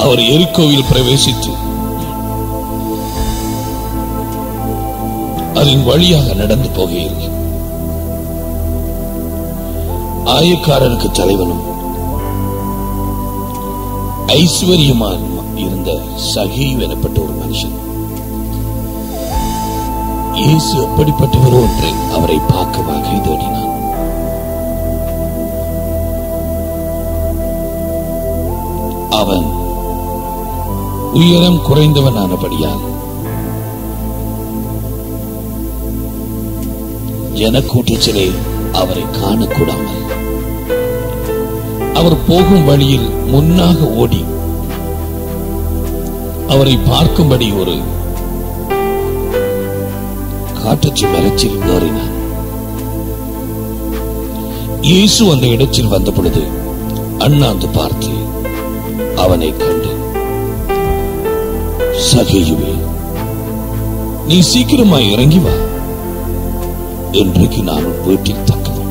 அவர் எரிக்கோவில் பிரவேசித்து அதன் வழியாக நடந்து போகையில் ஆயக்காரருக்கு தலைவனும் ஐஸ்வர்யமான் இருந்த சகீவ் எனப்பட்ட ஒரு மனுஷன் இயேசு எப்படிப்பட்டவரோ என்று அவரை பார்க்க வகை தேடினான் அவன் உயரம் குறைந்தவனானபடியால் ஜனக்கூட்டத்திலே அவரை காணக்கூடாமல் அவர் போகும் வழியில் முன்னாக ஓடி அவரை பார்க்கும்படி ஒரு காட்டுச்சி மரத்தில் ஏறினார் இயேசு அந்த இடத்தில் வந்த பொழுது அண்ணாந்து பார்த்து அவனை கண்டு சகையுவே நீ சீக்கிரமாய் இறங்கி வா இன்றைக்கு நான் உன் வீட்டில் தக்கவன்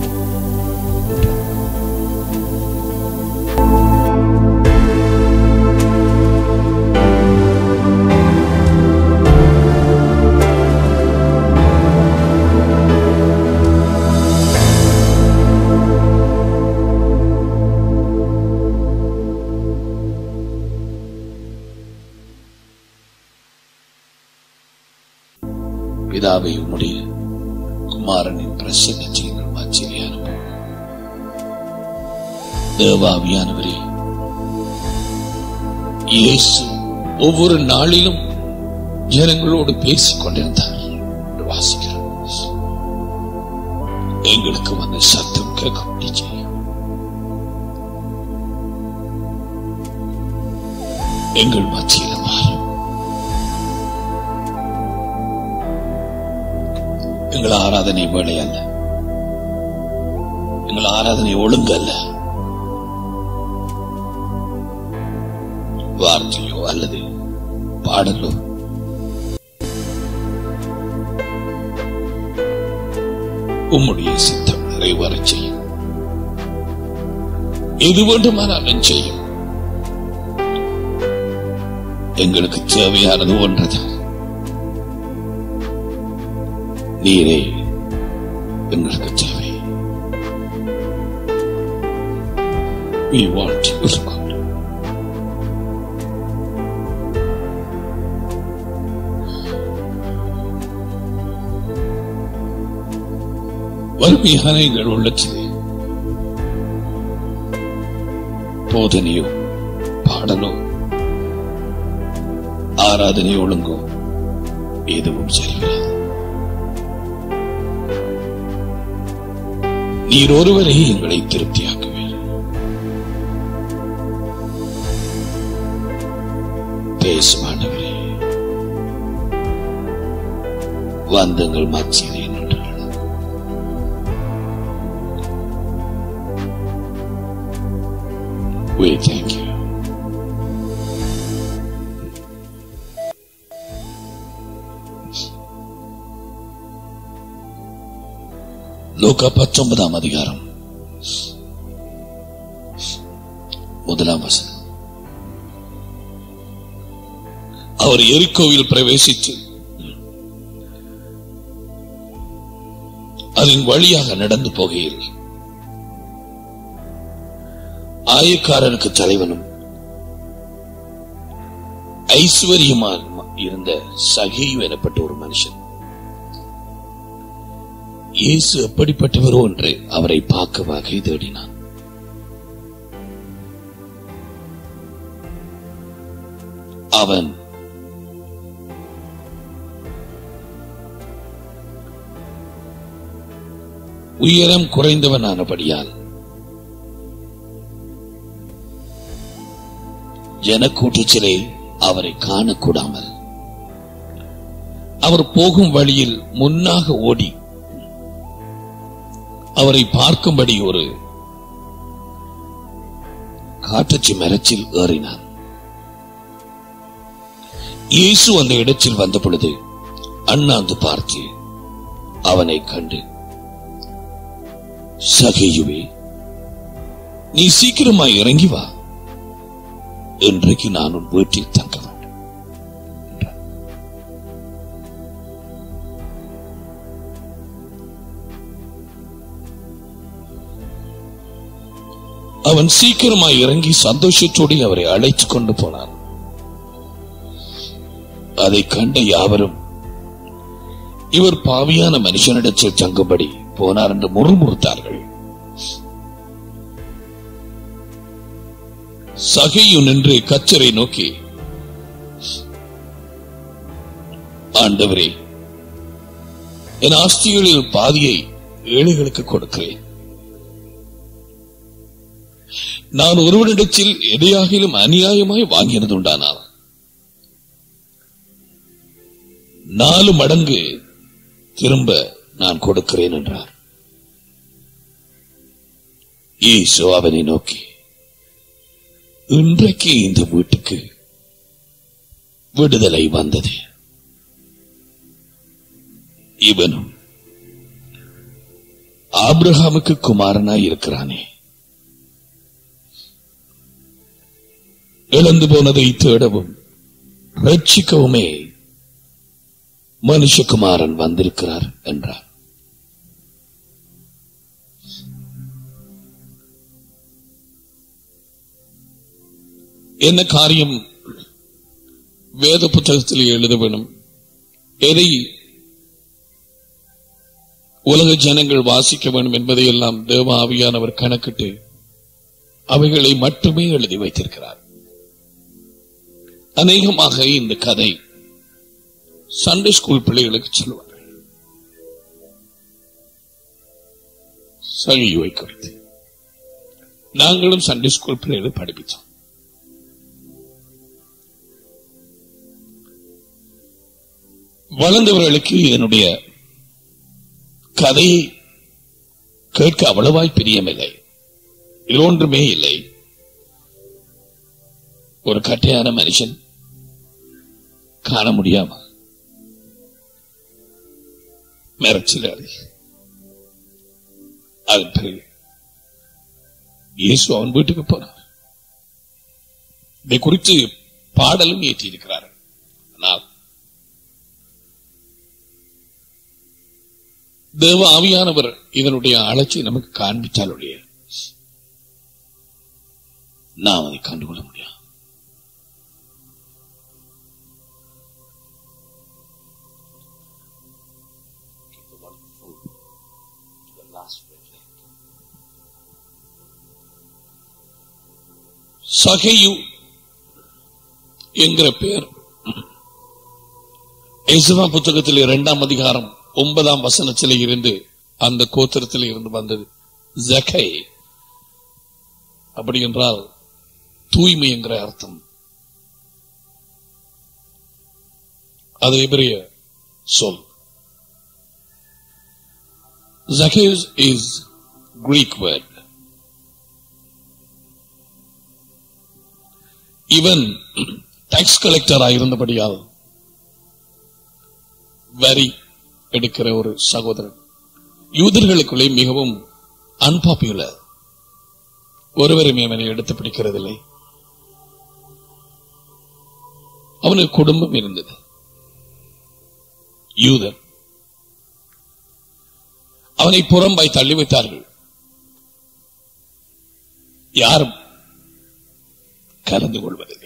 பிதாவை உம்முடைய குமாரனின் பிரசன்னத்தை எங்கள் மத்தியிலே அனுப்பும் தேவாவியானவரே இயேசு ஒவ்வொரு நாளிலும் ஜனங்களோடு பேசிக் கொண்டிருந்தார் என்று வாசிக்கிறோம் எங்களுக்கு வந்து சத்தம் கேட்க செய்யும் எங்கள் மத்தியில் மாறும் எங்கள் ஆராதனை வேலை அல்ல எங்கள் ஆராதனை ஒழுங்கு அல்ல வார்த்தையோ அல்லது பாடலோ உம்முடைய சித்தம் நிறைவேறச் செய்யும் எது வேண்டுமானாலும் செய்யும் எங்களுக்கு தேவையானது ஒன்றுதான் நீரே எங்களுக்கு தேவை We want you, God. வறுமையான எங்கள் உள்ளத்திலே போதனையோ பாடலோ ஆராதனை ஒழுங்கோ எதுவும் சரியில்லை நீர் ஒருவரே எங்களை திருப்தியாக்குவீர் பேசுமானவரே வந்தங்கள் மத்தியிலே நின்று We thank you. லூக்கா பத்தொன்பதாம் அதிகாரம் முதலாம் வசனம் அவர் எரிக்கோவில் பிரவேசித்து அதன் வழியாக நடந்து போகையில் ஆயக்காரனுக்கு தலைவனும் ஐஸ்வர்யமான் இருந்த சகையு எனப்பட்ட ஒரு மனுஷன் இயேசு எப்படிப்பட்டவரோ என்று அவரை பார்க்க வகை தேடினான் அவன் உயரம் குறைந்தவனானபடியால் ஜனக்கூட்டத்திலே அவரை காணக்கூடாமல் அவர் போகும் வழியில் முன்னாக ஓடி அவரை பார்க்கும்படி ஒரு காட்டுச்சி மரத்தில் ஏறினான் இயேசு அந்த இடத்தில் வந்த பொழுது அண்ணாந்து பார்த்து அவனை கண்டு சகையுவே நீ சீக்கிரமாய் இறங்கி வா இன்றைக்கு நான் உன் வீட்டில் தங்க வேண்டும் என்றார். அவன் சீக்கிரமாய் இறங்கி சந்தோஷத்தோடு அவரை அழைத்துக் கொண்டு போனான் அதை கண்ட யாவரும் இவர் பாவியான மனுஷனிடத்தில் தங்கும்படி போனார் என்று முறுமுறுத்தார்கள் சகையு நின்று கச்சரை நோக்கி ஆண்டவரே என் ஆஸ்திகளில் பாதியை ஏழைகளுக்கு கொடுக்கிறேன் நான் ஒருவனிடத்தில் எதையாகிலும் அநியாயமாய் வாங்கினது உண்டானால் நாலு மடங்கு திரும்ப நான் கொடுக்கிறேன் என்றார் இயேசு அவனை நோக்கி இன்றைக்கு இந்த வீட்டுக்கு விடுதலை வந்தது இவனும் ஆபிரகாமுக்கு குமாரனாய் இருக்கிறானே இழந்து போனதை தேடவும் ரட்சிக்கவுமே மனுஷகுமாரன் வந்திருக்கிறார் என்றார் என்ன காரியம் வேத புத்தகத்தில் எழுத வேணும் எதை உலக ஜனங்கள் வாசிக்க வேண்டும் என்பதை எல்லாம் தேவ ஆவியானவர் கணக்கிட்டு அவைகளை மட்டுமே எழுதி வைத்திருக்கிறார் அநேகமாக இந்த கதை சண்டே ஸ்கூல் பிள்ளைகளுக்கு சொல்லுவார்கள் சகியுவை குறித்து நாங்களும் சண்டே ஸ்கூல் பிள்ளைகளை படிப்பித்தோம் வளர்ந்தவர்களுக்கு இதனுடைய கதையை கேட்க அவ்வளவாய் பிரியமில்லை இது ஒன்றுமே இல்லை ஒரு கட்டையான மனுஷன் காண முடியாம மிரட்சிலாரு அதன் பிறகு இயேசு அவன் வீட்டுக்கு போனார் இதை குறித்து பாடலும் ஏற்றியிருக்கிறார் ஆனால் தேவ ஆவியானவர் இதனுடைய அழைச்சி நமக்கு காண்பித்தால் ஒழிய நாம் அதை கண்டுகொள்ள முடியாது சகையு என்கிற பெயர் எசுவா புத்தகத்தில் இரண்டாம் அதிகாரம் ஒன்பதாம் வசனத்தில் இருந்து அந்த கோத்திரத்தில் இருந்து வந்தது ஜகை அப்படி என்றால் தூய்மை என்கிற அர்த்தம் அது எபிரிய சொல் Zacchaeus is Greek word. இவன் டாக்ஸ் கலெக்டரா இருந்தபடியால் வரி எடுக்கிற ஒரு சகோதரன் யூதர்களுக்குள்ளே மிகவும் அன்பாப்புலர் ஒருவருமே அவனை எடுத்து பிடிக்கிறதில்லை அவனுக்கு குடும்பம் இருந்தது யூதர் அவனை புறம்பாய் தள்ளி வைத்தார்கள் யாரும் கலந்து கொள்வதில்லை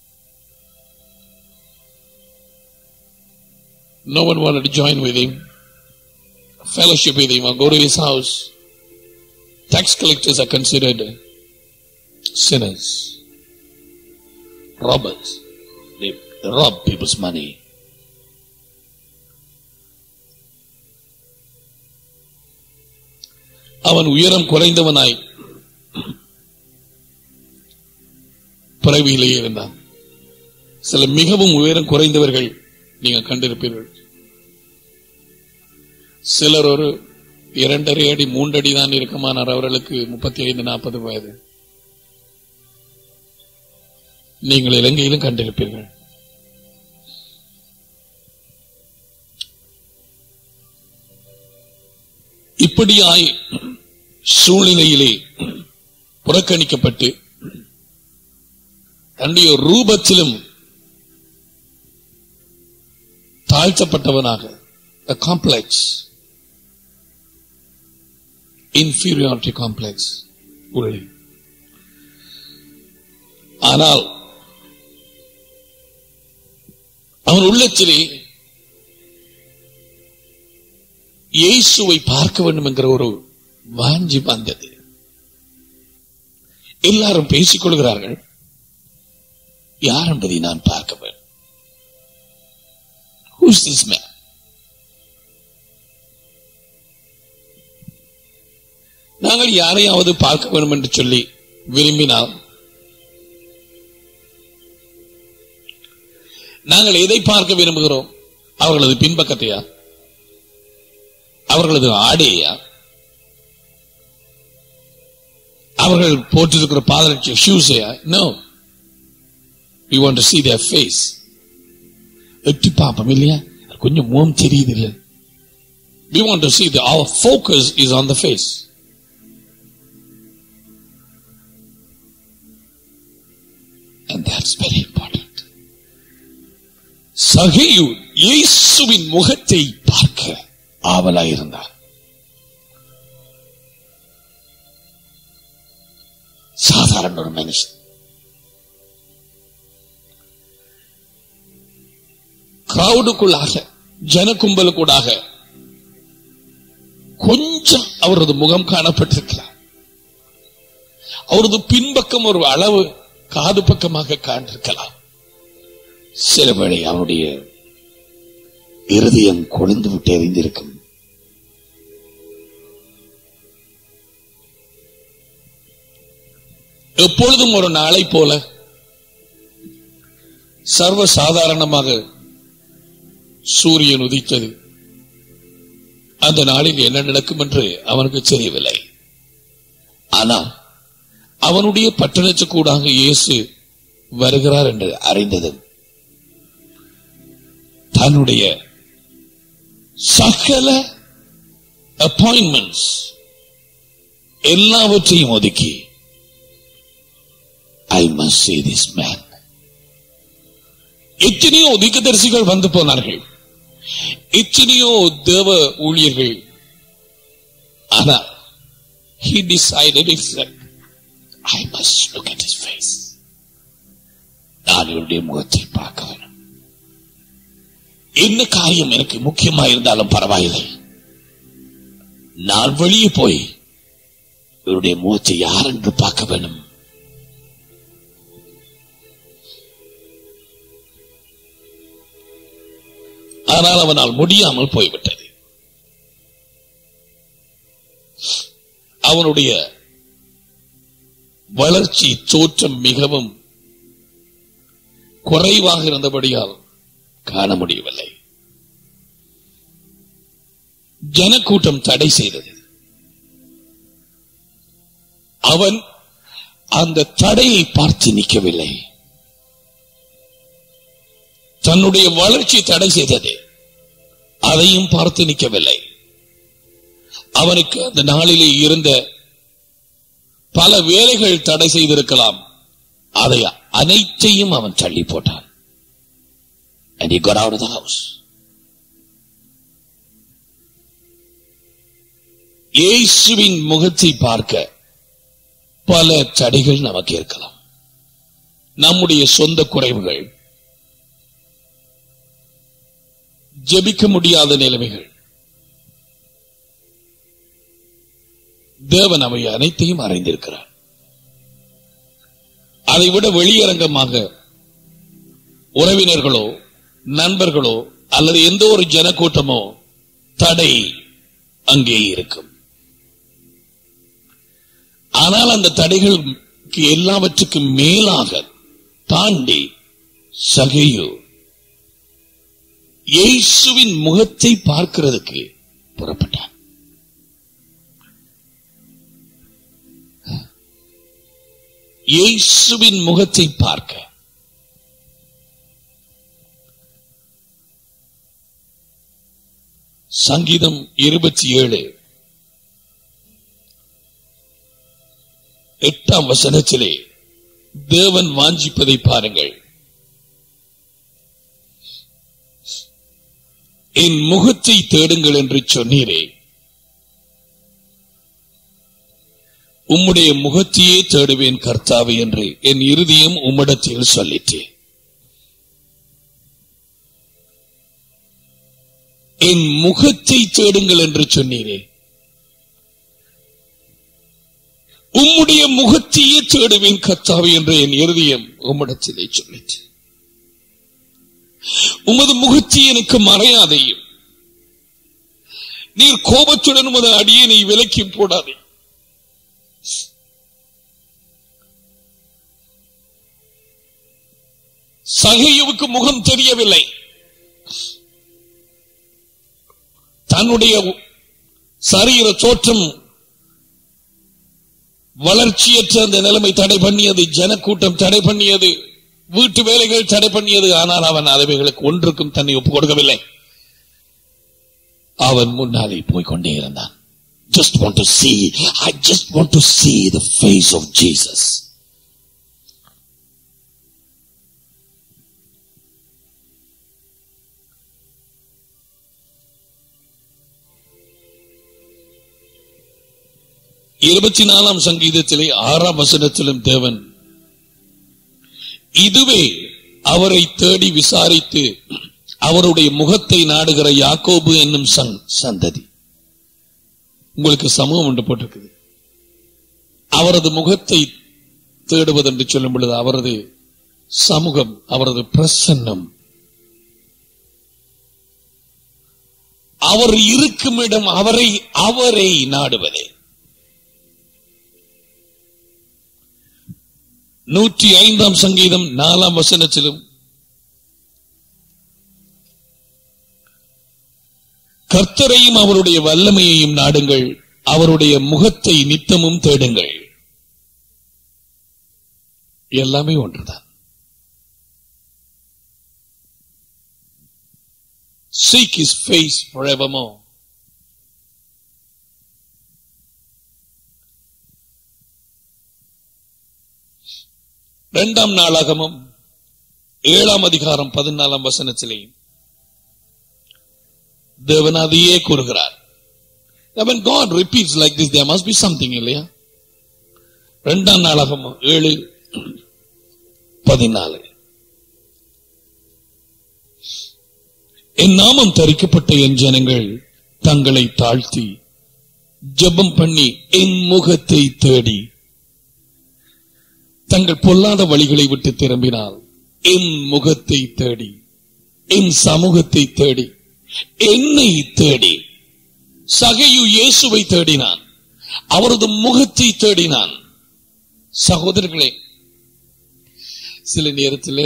No one wanted to join with him, fellowship with him, or go to his house. Tax collectors are considered sinners, robbers. They rob people's money. அவன் உயரம் குறைந்தவனாய் பிறவியிலேயே இருந்தான் சில மிகவும் உயரம் குறைந்தவர்கள் நீங்க கண்டிருப்பீர்கள் சிலர் ஒரு இரண்டரை அடி மூன்றடி தான் இருக்குமானார் அவர்களுக்கு முப்பத்தி ஐந்து நாற்பது வயது நீங்கள் இலங்கையிலும் கண்டிருப்பீர்கள் இப்படியாய் சூழ்நிலையிலே புறக்கணிக்கப்பட்டு தன்னுடைய ரூபத்திலும் தாழ்த்தப்பட்டவனாக காம்ப்ளெக்ஸ் இன்ஃபீரியாரிட்டி காம்ப்ளெக்ஸ் உள்ளே ஆனால் அவன் உள்ளத்திலே இயேசுவை பார்க்க வேண்டும் என்கிற ஒரு வாஞ்சி வந்தது எல்லாரும் பேசிக் கொள்கிறார்கள் யார் என்பதை நான் பார்க்க வேண்டும் Who's this man? நாங்கள் யாரையாவது பார்க்க வேண்டும் என்று சொல்லி விரும்பினால் நாங்கள் எதை பார்க்க விரும்புகிறோம் அவர்களது பின்பக்கத்தையா அவர்களது ஆடையா அவர்கள் போட்டிருக்கிற பாதரட்சி ஷூஸையா no we want to see their face எட்டி பார்ப்போம் இல்லையா கொஞ்சம் முகம் தெரியுது இல்ல we want to see the our focus is on the face and that's very important சகையு இயேசுவின் முகத்தை பார்க்க ஆவலாயிருந்தார் சாதாரண ஒரு மனுஷன் கிரௌடுக்குள்ளாக ஜனக்கும்பலுக்குள்ளாக கொஞ்சம் அவரது முகம் காணப்பட்டிருக்கலாம் அவரது பின்பக்கம் ஒரு அளவு காது பக்கமாக காண்டிருக்கலாம் சிலவேளை அவனுடைய இருதயம் கொழுந்து விட்டு எறிந்திருக்கும் எப்பொழுதும் ஒரு நாளை போல சர்வ சாதாரணமாக சூரியன் உதித்தது அந்த நாளில் என்ன நடக்கும் என்று அவனுக்கு தெரியவில்லை ஆனால் அவனுடைய பட்டணத்துக்கூடாக இயேசு வருகிறார் என்று அறிந்தது தன்னுடைய சகல அப்பாயின்மெண்ட்ஸ் எல்லாவற்றையும் ஒதுக்கி I must see this man எத்தனையோ தீர்க்கதரிசிகள் வந்து போனார்கள் எத்தனையோ தேவ ஊழியர்கள் ஆனா he decided it's like, I must look at his face நான் இவருடைய முகத்தை பார்க்க வேண்டும் என்ன காரியம் எனக்கு முக்கியமா இருந்தாலும் பரவாயில்லை நான் வெளியே போய் இவருடைய முகத்தை யார் என்று பார்க்க வேண்டும் ஆனால் அவனால் முடியாமல் போய்விட்டது அவனுடைய வளர்ச்சி தோற்றம் மிகவும் குறைவாக இருந்தபடியால் காண முடியவில்லை ஜனக்கூட்டம் தடை செய்தது அவன் அந்த தடையை பார்த்து நிற்கவில்லை தன்னுடைய வளர்ச்சி தடை செய்தது அதையும் பார்த்து நிற்கவில்லை அவனுக்கு அந்த நாளிலே இருந்த பல வேலைகள் தடை செய்திருக்கலாம் அதை அனைத்தையும் அவன் தள்ளி போட்டான் And he got out of the house. இயேசுவின் முகத்தை பார்க்க பல தடைகள் நமக்கு இருக்கலாம் நம்முடைய சொந்த குறைவுகள் ஜெபிக்க முடியாத நிலைமைகள் தேவன் அவை அனைத்தையும் அறிந்திருக்கிறார் அதைவிட வெளியரங்கமாக உறவினர்களோ நண்பர்களோ அல்லது எந்த ஒரு ஜனக்கூட்டமோ தடை அங்கே இருக்கும் ஆனால் அந்த தடைகளுக்கு எல்லாவற்றுக்கும் மேலாக தாண்டி சகையோ இயேசுவின் முகத்தை பார்க்கிறதுக்கு புறப்பட்டான் இயேசுவின் முகத்தை பார்க்க சங்கீதம் இருபத்தி ஏழு எட்டாம் வசனத்திலே தேவன் வாஞ்சிப்பதை பாருங்கள் என் முகத்தை தேடுங்கள் என்று சொன்னீரே உம்முடைய முகத்தையே தேடுவேன் கர்த்தாவே என்று என் இறுதியும் உம்மிடத்தில் சொல்லிற்று என் முகத்தை தேடுங்கள் என்று சொன்னீரே உம்முடைய முகத்தையே தேடுவேன் கர்த்தாவே என்று என் இறுதியம் உம்மிடத்திலே சொல்லிற்று உமது முகத்தை எனக்கு மறையாதையும் நீர் கோபத்துடன் உமது அடியனை விலக்கி போடாதே சகையுவுக்கு முகம் தெரியவில்லை தன்னுடைய சரீர தோற்றம் வளர்ச்சியற்ற அந்த நிலைமை தடை பண்ணியது ஜனக்கூட்டம் தடை பண்ணியது வீட்டு வேலைகள் தடை பண்ணியது ஆனால் அவன் அவைகளுக்கு ஒன்றுக்கும் தன்னை ஒப்புக் கொடுக்கவில்லை அவன் முன்னாலே போய் கொண்டே இருந்தான் just want to see i just want to see the face of jesus இருபத்தி நாலாம் சங்கீதத்திலே ஆறாம் வசனத்திலும் தேவன் இதுவே அவரை தேடி விசாரித்து அவருடைய முகத்தை நாடுகிற யாக்கோபு என்னும் சங்- சந்ததி உங்களுக்கு சமூகம் ஒன்று போட்டிருக்குது அவரது முகத்தை தேடுவது என்று சொல்லும் பொழுது அவரது சமூகம் அவரது பிரசன்னம் அவர் இருக்கும் இடம் அவரை அவரை நாடுவதே நூற்றி ஐந்தாம் சங்கீதம் நாலாம் வசனத்திலும் கர்த்தரையும் அவருடைய வல்லமையையும் நாடுங்கள் அவருடைய முகத்தை நித்தமும் தேடுங்கள் எல்லாமே ஒன்றுதான் Seek his face forevermore. இரண்டாம் நாளாகமும் ஏழாம் அதிகாரம் பதினாலாம் வசனத்திலே தேவன் அதையே கூறுகிறார் when God repeats like this there must be something இல்லையா இரண்டாம் நாளாகமும் ஏழு பதினாலு என் நாமம் தரிக்கப்பட்ட என் ஜனங்கள் தங்களை தாழ்த்தி ஜெபம் பண்ணி என் முகத்தை தேடி தங்கள் பொல்லாத வழிகளை விட்டு திரும்பினால் என் முகத்தை தேடி என் சமூகத்தை தேடி என்னை தேடி சகையு இயேசுவை தேடினான் அவரது முகத்தை தேடினான் சகோதரர்களே சில நேரத்தில்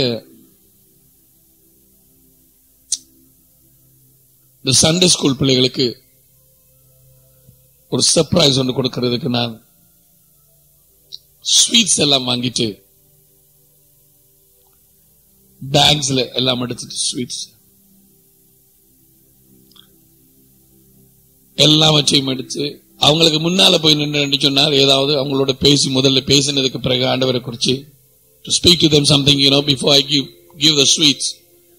இந்த சண்டே ஸ்கூல் பிள்ளைகளுக்கு ஒரு சர்ப்ரைஸ் ஒன்று கொடுக்கிறதுக்கு நான் ஸ்வீட்ஸ் எல்லாம் வாங்கிட்டு பேக்ஸ்ல எல்லாம் எடுத்துட்டு ஸ்வீட்ஸ் எல்லாவற்றையும் எடுத்து அவங்களுக்கு முன்னால போய் நின்று சொன்னார் ஏதாவது அவங்களோட பேசி முதல்ல பேசினதுக்கு பிறகு ஆண்டவரை குறிச்சு to speak to them something you know before I give give the sweets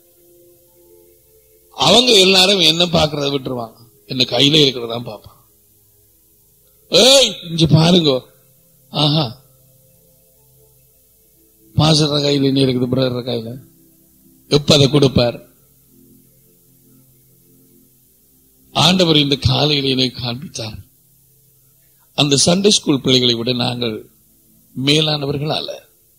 அவங்க எல்லாரும் என்ன பாக்குறத விட்டுருவாங்க என்ன கையில இருக்கிறதா பாப்பான் ஏய் இங்க பாருங்க ஆஹா பாசற கையில என்ன இருக்குது பிரதர் கையில எப்ப அதை கொடுப்பார் ஆண்டவர் இந்த காலையில என்னை காண்பித்தார் அந்த சண்டே ஸ்கூல் பிள்ளைகளை விட நாங்கள் மேலானவர்கள் அல்ல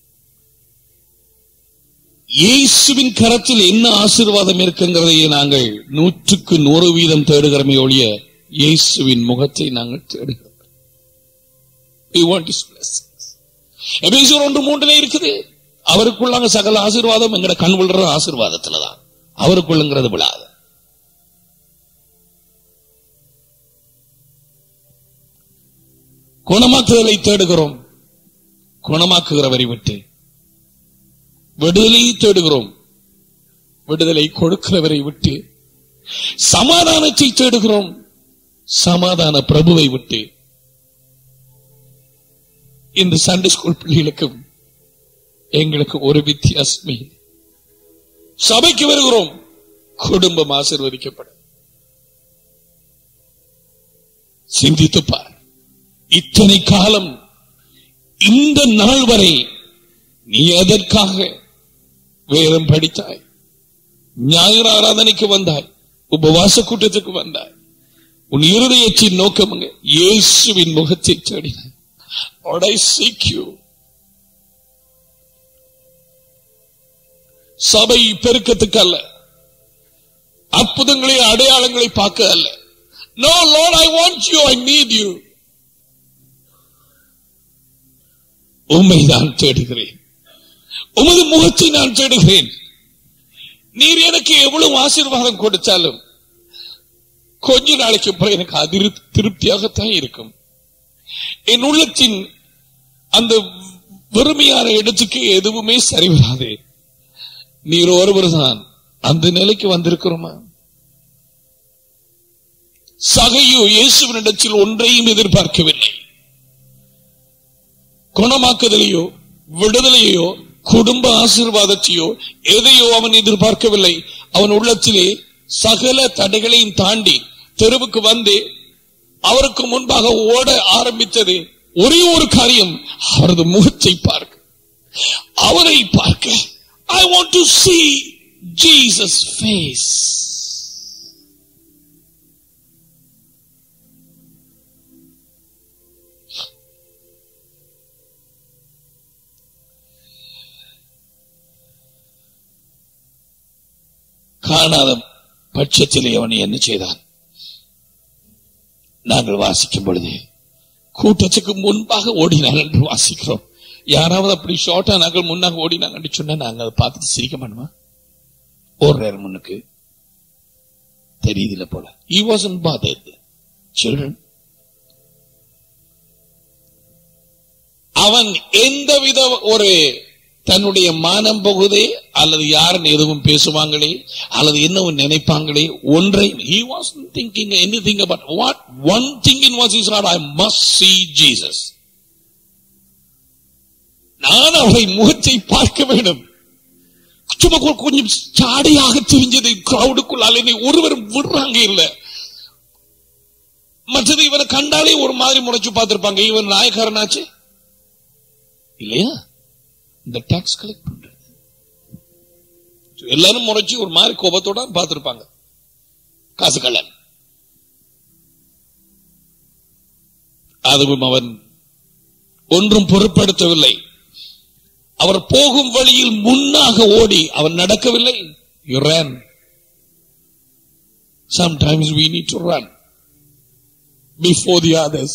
இயேசுவின் கரத்தில் என்ன ஆசீர்வாதம் இருக்குங்கிறதை நாங்கள் நூற்றுக்கு நூறு வீதம் தேடுகிறோமே ஒழிய இயேசுவின் முகத்தை நாங்கள் தேடுகிறோம் We want his blessings. எபேசியர் ஒன்று மூன்றுல இருக்குது அவருக்குள்ளாங்க சகல ஆசீர்வாதம் எங்கட கண் விழுற ஆசீர்வாதத்துலதான் அவருக்குள்ளுங்கிறது விழாது குணமாக்குதலை தேடுகிறோம் குணமாக்குகிறவரை விட்டு விடுதலை தேடுகிறோம் விடுதலை கொடுக்கிறவரை விட்டு சமாதானத்தை தேடுகிறோம் சமாதான பிரபுவை விட்டு இந்த சண்டே ஸ்கூல் பிள்ளைகளுக்கும் எங்களுக்கு ஒரு வித்தியாசமே இல்லை. சபைக்கு வருகிறோம் குடும்பம் ஆசீர்வதிக்கப்படும் சிந்தித்து பார் இத்தனை காலம் இந்த நாள் வரை நீ எதற்காக வேதம் படித்தாய் ஞாயிறு ஆராதனைக்கு வந்தாய் உபவாச கூட்டத்துக்கு வந்தாய் உன் இருதயத்தின் நோக்கம் அங்க இயேசுவின் முகத்தை தேடினாய் Lord, I seek you. சபை பெருக்கத்துக்கு அல்ல அற்புதங்களை அடையாளங்களை பார்க்க அல்ல no lord I want you I need you உண்மை நான் தேடுகிறேன் உமது முகத்தை நான் தேடுகிறேன் நீர் எனக்கு எவ்வளவு ஆசீர்வாதம் கொடுத்தாலும் கொஞ்ச நாளைக்கு அப்புறம் எனக்கு அதிரு திருப்தியாகத்தான் இருக்கும் என் உள்ளத்தின் அந்த வெறுமையான இடத்துக்கு எதுவுமே சரி வராது நீர் ஒருவர் தான் அந்த நிலைக்கு வந்திருக்கிறோமா சகையோ இயேசுவனிடத்தில் ஒன்றையும் எதிர்பார்க்கவில்லை குணமாக்குதலையோ விடுதலையோ குடும்ப ஆசீர்வாதத்தையோ எதையோ அவன் எதிர்பார்க்கவில்லை அவன் உள்ளத்திலே சகல தடைகளையும் தாண்டி தெருவுக்கு வந்து அவருக்கு முன்பாக ஓட ஆரம்பித்தது ஒரே ஒரு காரியம் அவரது முகத்தை பார்க்க அவரை பார்க்க I want to see Jesus face காணாத பட்சத்திலே அவன் என்ன செய்தான் நாங்கள் வாசிக்கும் பொழுது கூட்டத்துக்கு முன்பாக ஓடினார் என்று வாசிக்கிறோம் யாராவது அப்படி ஷார்ட்டா நாங்கள் முன்னாக ஓடினாங்க சொன்னா நாங்க அதை பார்த்துட்டு சிரிக்க மாட்டோமா ஓடுறாரு முன்னுக்கு தெரியுதுல போல he wasn't bothered children அவன் எந்தவித ஒரு தன்னுடைய மானம் போகுதே அல்லது யாருன்னு எதுவும் பேசுவாங்களே அல்லது என்னவும் நினைப்பாங்களே ஒன்றை he wasn't thinking anything about what one thing in was his heart I must see Jesus நான் அவரை முகத்தை பார்க்க வேண்டும் சும்மா கொ- கொஞ்சம் சாடியாக தெரிஞ்சது கிரௌடுக்குள்ளால் என்னை ஒருவரும் விடுறாங்க இல்ல மற்றது இவனை கண்டாலே ஒரு மாதிரி முறைச்சு பார்த்திருப்பாங்க இவன் நாயக்காரனாச்சு இல்லையா இந்த டாக்ஸ் கலெக்ட் பண்றது எல்லாரும் முறைச்சு ஒரு மாதிரி கோபத்தோட பார்த்திருப்பாங்க காசு கள்ளன் அதுவும் அவன் ஒன்றும் பொருட்படுத்தவில்லை அவர் போகும் வழியில் முன்னாக ஓடி அவன் நடக்கவில்லை you ran sometimes we need to run before the others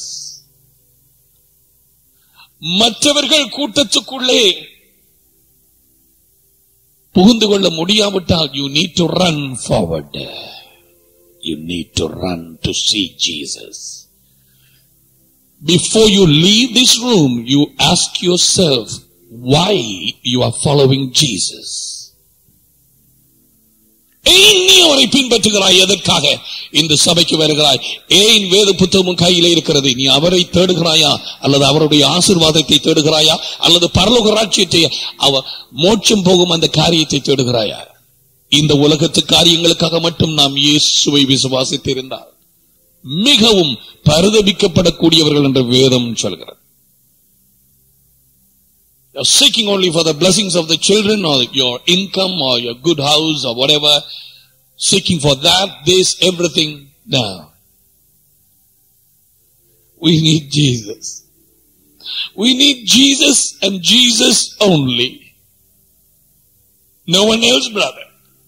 மற்றவர்கள் கூட்டத்துக்குள்ளே புகுந்து கொள்ள முடியாவிட்டால் you need to run forward you need to run to see Jesus before you leave this room, you ask yourself why you are following Jesus. ஏன் நீ அவரை பின்பற்றுகிறாய் எதற்காக இந்த சபைக்கு வருகிறாய் ஏன் வேத புத்தகமும் கையிலே இருக்கிறது நீ அவரை தேடுகிறாயா அல்லது அவருடைய ஆசீர்வாதத்தை தேடுகிறாயா அல்லது பரலோக ராட்சியத்தை அவ மோட்சம் போகும் அந்த காரியத்தை தேடுகிறாயா இந்த உலகத்து காரியங்களுக்காக மட்டும் நாம் இயேசுவை விசுவாசித்திருந்தால் மிகவும் பரிதபிக்கப்படக்கூடியவர்கள் என்ற வேதம் சொல்கிறது You're seeking only for the blessings of the children or your income or your good house or whatever. Seeking for that, this, everything. No. We need Jesus. We need Jesus and Jesus only. No one else, brother.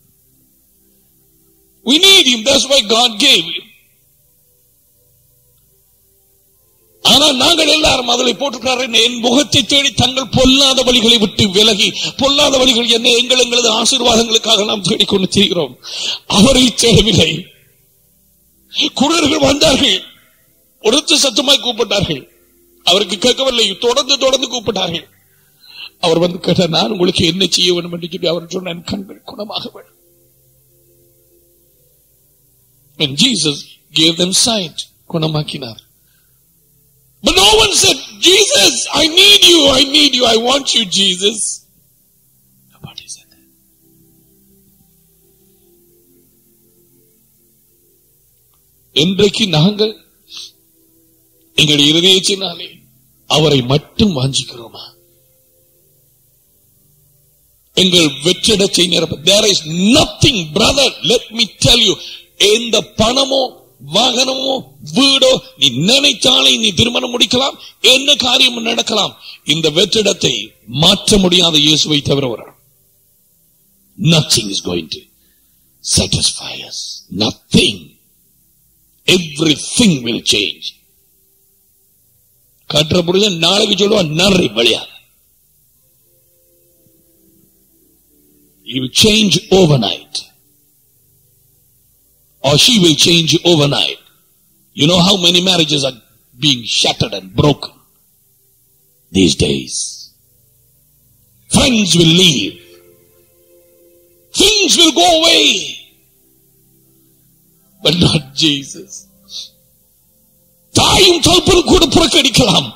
We need Him. That's why God gave Him. ஆனால் நாங்கள் எல்லாரும் அதில் போட்டிருக்கிறார் என் முகத்தை தேடி தங்கள் பொல்லாத வழிகளை விட்டு விலகி பொல்லாத வழிகள் என்ன எங்கள் எங்களது ஆசீர்வாதங்களுக்காக நாம் தேடிக்கொண்டு தீர்கிறோம் அவரை தேடவில்லை குரர்கள் வந்தார்கள் உரத்து சத்தமாய் கூப்பிட்டார்கள் அவருக்கு கேட்கவில்லை தொடர்ந்து தொடர்ந்து கூப்பிட்டார்கள் அவர் வந்து கேட்டார் நான் உங்களுக்கு என்ன செய்ய வேண்டும் என்று சொல்லி அவர் சொன்ன கண்கள் குணமாக வேண்டும் And Jesus gave them sight குணமாக்கினார் But no one said, Jesus, I need you, I need you, I want you, Jesus. இன்றைக்கு நாங்கள் எங்கள் இருதயத்தினாலே அவரை மட்டும் வாஞ்சிக்கிறோமா எங்கள் வெற்றிடத்தை நிரப்ப there is nothing brother let me tell you எந்த பணமோ வாகனமோ வீடோ நீ நினைத்தாலே நீ திருமணம் முடிக்கலாம் என்ன காரியம் நடக்கலாம் இந்த வெற்றிடத்தை மாற்ற முடியாத இயேசுவை தவிர ஒரு nothing is going to satisfy us nothing everything will change கட்டுற புரிஞ்ச நாளைக்கு சொல்லுவான் நன்றி பலியாக You will change overnight. Or she will change overnight. You know how many marriages are being shattered and broken these days. Friends will leave. Things will go away. But not Jesus. தாயும் தகப்பனும் கூட புறக்கணிக்கலாம்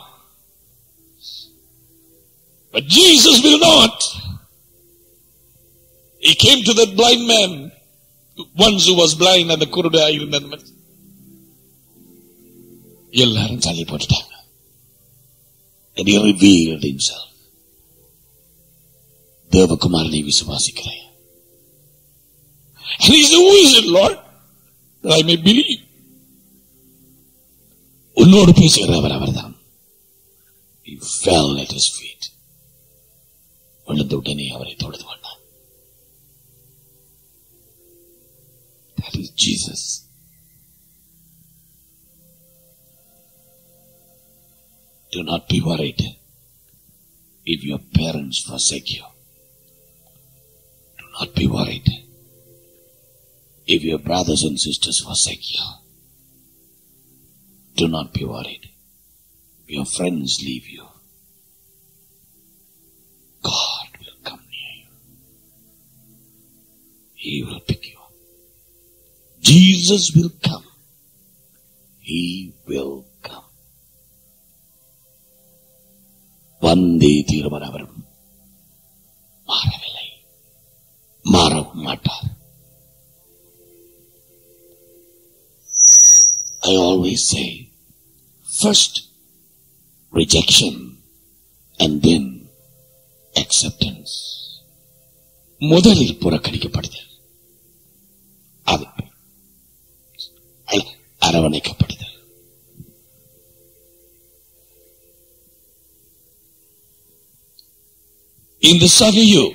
But Jesus will not. He came to that blind man, once who was blind and the குருடா இருந்த அந்த மனுஷன். எல்லாரும் தள்ளி போட்டுட்டாங்க And he revealed himself. தேவகுமாரனை விசுவாசிக்கிறேன் And he said, Who is it, Lord? That I may believe. உன்னோடு பேசுகிறவர் அவர்தான் He fell at his feet. விழுந்த உடனே அவரை தொழுது கொண்டான் That is Jesus. Do not be worried if your parents forsake you. Do not be worried if your brothers and sisters forsake you. Do not be worried if your friends leave you. God will come near you. He will pick you up. Jesus will come. He will come. வந்தே தீர்வன் அவர் மாறவில்லை மாறவும் மாட்டார் I always say, first rejection and then acceptance. முதலில் புறக்கணிக்கப்படுதல் அது அ- அரவணைக்கப்படுதல் இந்த சகையோ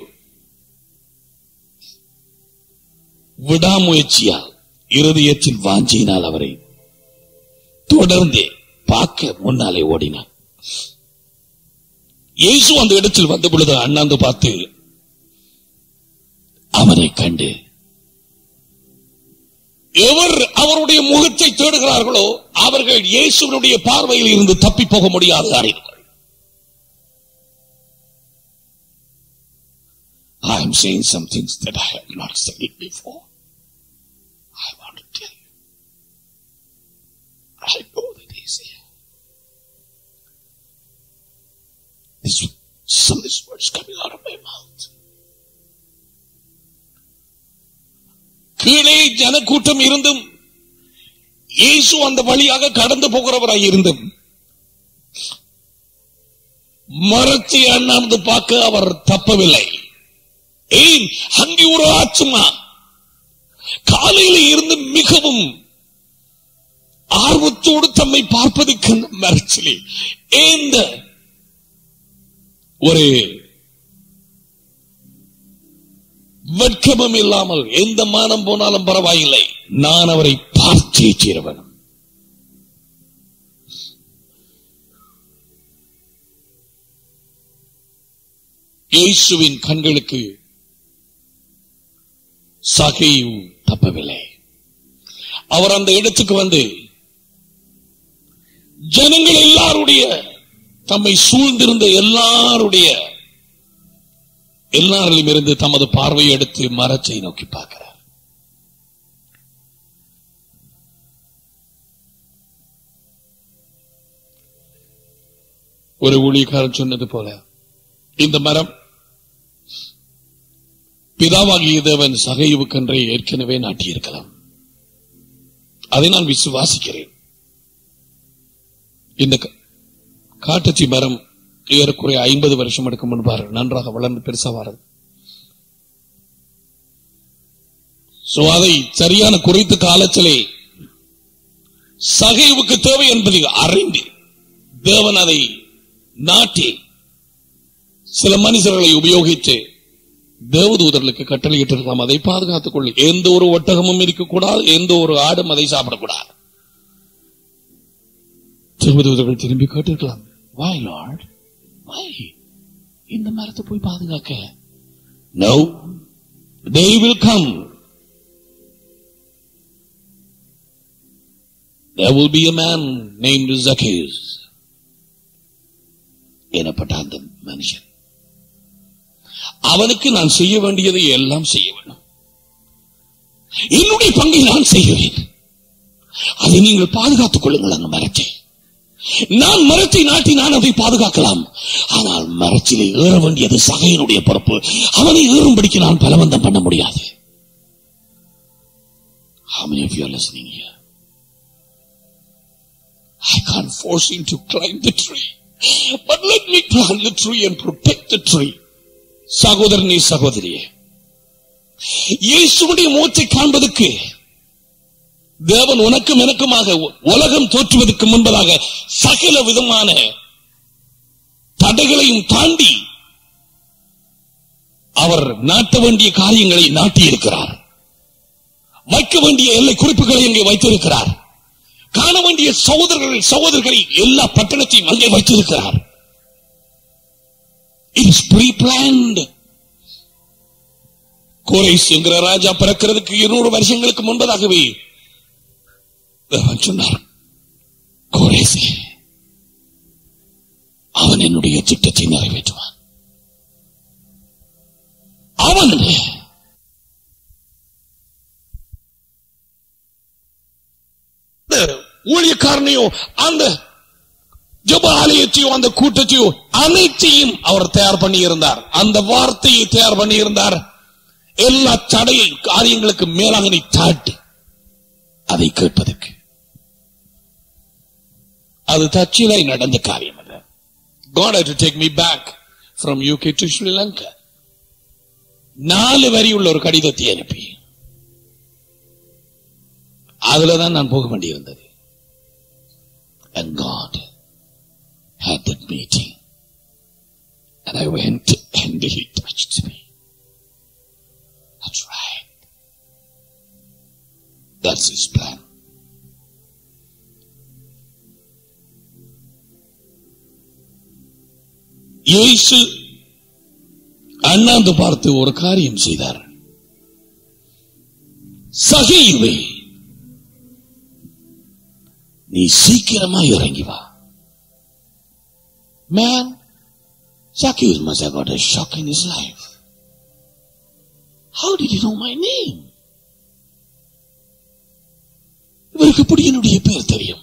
விடாமுயற்சியால் இருதயத்தின் வாஞ்சியினால் அவரை தொடர்ந்தே பார்க்க முன்னாலே ஓடினார் இயேசு அந்த இடத்தில் வந்த பொழுது அண்ணாந்து பார்த்து அவனை கண்டு எவர் அவருடைய முகத்தை தேடுகிறார்களோ அவர்கள் இயேசுவினுடைய பார்வையில் இருந்து தப்பி போக முடியாது அறிவுகள் I am saying some things that I have not said it before. I want to tell you. I know that he's here. This, some of these words coming out of my mouth. கீழே ஜனக்கூட்டம் இருந்தும் இயேசு அந்த வழியாக கடந்து போகிறவராய் இருந்தும் மரத்தை அண்ணாந்து பார்க்க அவர் தப்பவில்லை ஏன் அங்கே ஒரு ஆத்மா காலையில இருந்து மிகவும் ஆர்வத்தோடு தம்மை பார்ப்பதற்கு அந்த மரச்சிலே ஏந்த ஒரு வெட்கமும் இல்லாமல் எந்த மானம் போனாலும் பரவாயில்லை நான் அவரை பார்த்தே தீரவன் இயேசுவின் கண்களுக்கு சகையும் தப்பவில்லை அவர் அந்த இடத்துக்கு வந்து ஜனங்கள் எல்லாருடைய தம்மை சூழ்ந்திருந்த எல்லாருடைய எல்லாரிலும் இருந்து தமது பார்வையை எடுத்து மரத்தை நோக்கி பார்க்கிறார் ஒரு ஊழியக்காரன் சொன்னது போல இந்த மரம் பிதாவாகிய தேவன் சகைவுக்கென்றே ஏற்கனவே நாட்டியிருக்கலாம் அதை நான் விசுவாசிக்கிறேன் இந்த க- காட்டுச்சி மரம் ஏறக்குறைய ஐம்பது வருஷம் எடுக்கும் முன்பாரு நன்றாக வளர்ந்து பெருசா வரது சோ அதை சரியான குறித்த காலத்திலே சகைவுக்கு தேவை என்பதை அறிந்து தேவன் அதை நாட்டி சில மனுஷர்களை உபயோகித்து தேவதூதர்களுக்கு கட்டளையிட்டிருக்கலாம் அதை பாதுகாத்துக் கொள்ளு எந்த ஒரு ஒட்டகமும் இருக்கக்கூடாது எந்த ஒரு ஆடும் அதை சாப்பிடக்கூடாது தேவதூதர்கள் திரும்பி கேட்டிருக்கலாம் வாய் லார்ட் வாய் இந்த மரத்தை போய் பாதுகாக்க no they will come there will be a man named Zacchaeus எனப்பட்ட அந்த மனுஷன் அவனுக்கு நான் செய்ய வேண்டியதை எல்லாம் செய்ய வேண்டும் என்னுடைய பங்கை நான் செய்கிறேன் அதை நீங்கள் பாதுகாத்துக் கொள்ளுங்கள் அந்த மரத்தை நான் மரத்தை நாட்டி நான் அதை பாதுகாக்கலாம் ஆனால் மரத்திலே ஏற வேண்டியது சகையினுடைய பொறுப்பு அவனை ஏறும்படிக்கு நான் பலவந்தம் பண்ண முடியாது How many of you are listening here? I can't force him to climb the tree. But let me plant the tree and protect the tree. சகோதரனே சகோதரியே இயேசுடைய மூச்சை காண்பதற்கு தேவன் உனக்கும் எனக்குமாக உலகம் தோற்றுவதற்கு முன்பதாக சகல விதமான தடைகளையும் தாண்டி அவர் நாட்ட வேண்டிய காரியங்களை நாட்டியிருக்கிறார் வைக்க வேண்டிய எல்லை குறிப்புகளை இங்கே வைத்திருக்கிறார் காண வேண்டிய சகோதரர்கள் சகோதரர்களை எல்லா பட்டணத்தையும் அங்கே வைத்திருக்கிறார் இட்ஸ் ப்ரீ பிளான்ட் கோரேஸ் என்கிற ராஜா பிறக்கிறதுக்கு இருநூறு வருஷங்களுக்கு முன்பதாகவே தேவன் சொன்னார் கோரேசே அவன் என்னுடைய திட்டத்தை நிறைவேற்றுவான் அவன் அந்த ஊழியக்காரனையோ அந்த ஜப ஆலயத்தையோ அந்த கூட்டத்தையோ அனைத்தையும் அவர் தயார் பண்ணி இருந்தார் அந்த வார்த்தையை தயார் பண்ணி இருந்தார் எல்லா தடையை காரியங்களுக்கு மேலாக நீ தாட்டி அதை கேட்பதற்கு அது தச்சிலை நடந்த காரியம் அல்ல God had to take me back from UK to Sri Lanka. நாலு வரி உள்ள ஒரு கடிதத்தை அனுப்பி அதுலதான் நான் போக வேண்டியிருந்தது And God had that meeting. And I went and he touched me. That's right. That's his plan. இயேசு அண்ணாந்து பார்த்து ஒரு காரியம் செய்தார் சகையுவே நீ சீக்கிரமா இறங்கி வா Man, Zacchaeus must have got a shock in his life. How did he know my name? இவருக்கு எப்படி என்னுடைய பேர் தெரியும்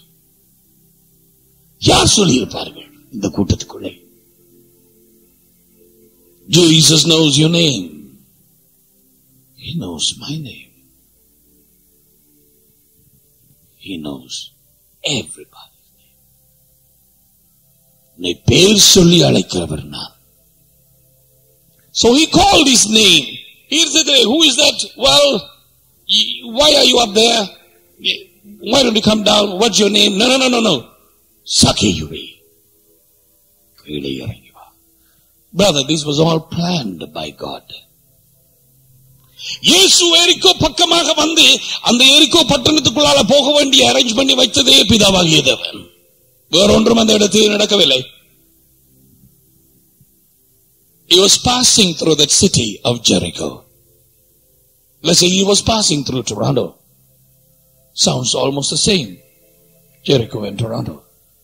யார் சொல்லியிருப்பார்கள் இந்த கூட்டத்துக்குள்ளே Jesus knows your name. He knows my name. He knows everybody. உன்னை பேர் சொல்லி அழைக்கிறவர் நான் So he called his name. Here's the day. Who is that? Well, y- why are you up there? Y- Why don't you come down? What's your name? No, no, no, no, no. Sakeyuvi. கீழே இறங்கி வா. Brother, this was all planned by God. இயேசு எரிக்கோ பக்கமாக வந்து அந்த எரிக்கோ பட்டணத்துக்குள்ளால போக வேண்டிய arrange பண்ணி வைத்ததே பிதாவாகிய தேவன் வேறொன்றும் அந்த இடத்தில் நடக்கவில்லை He was passing through that city of Jericho. Let's say he was passing through Toronto. Sounds almost the same. Jericho and Toronto.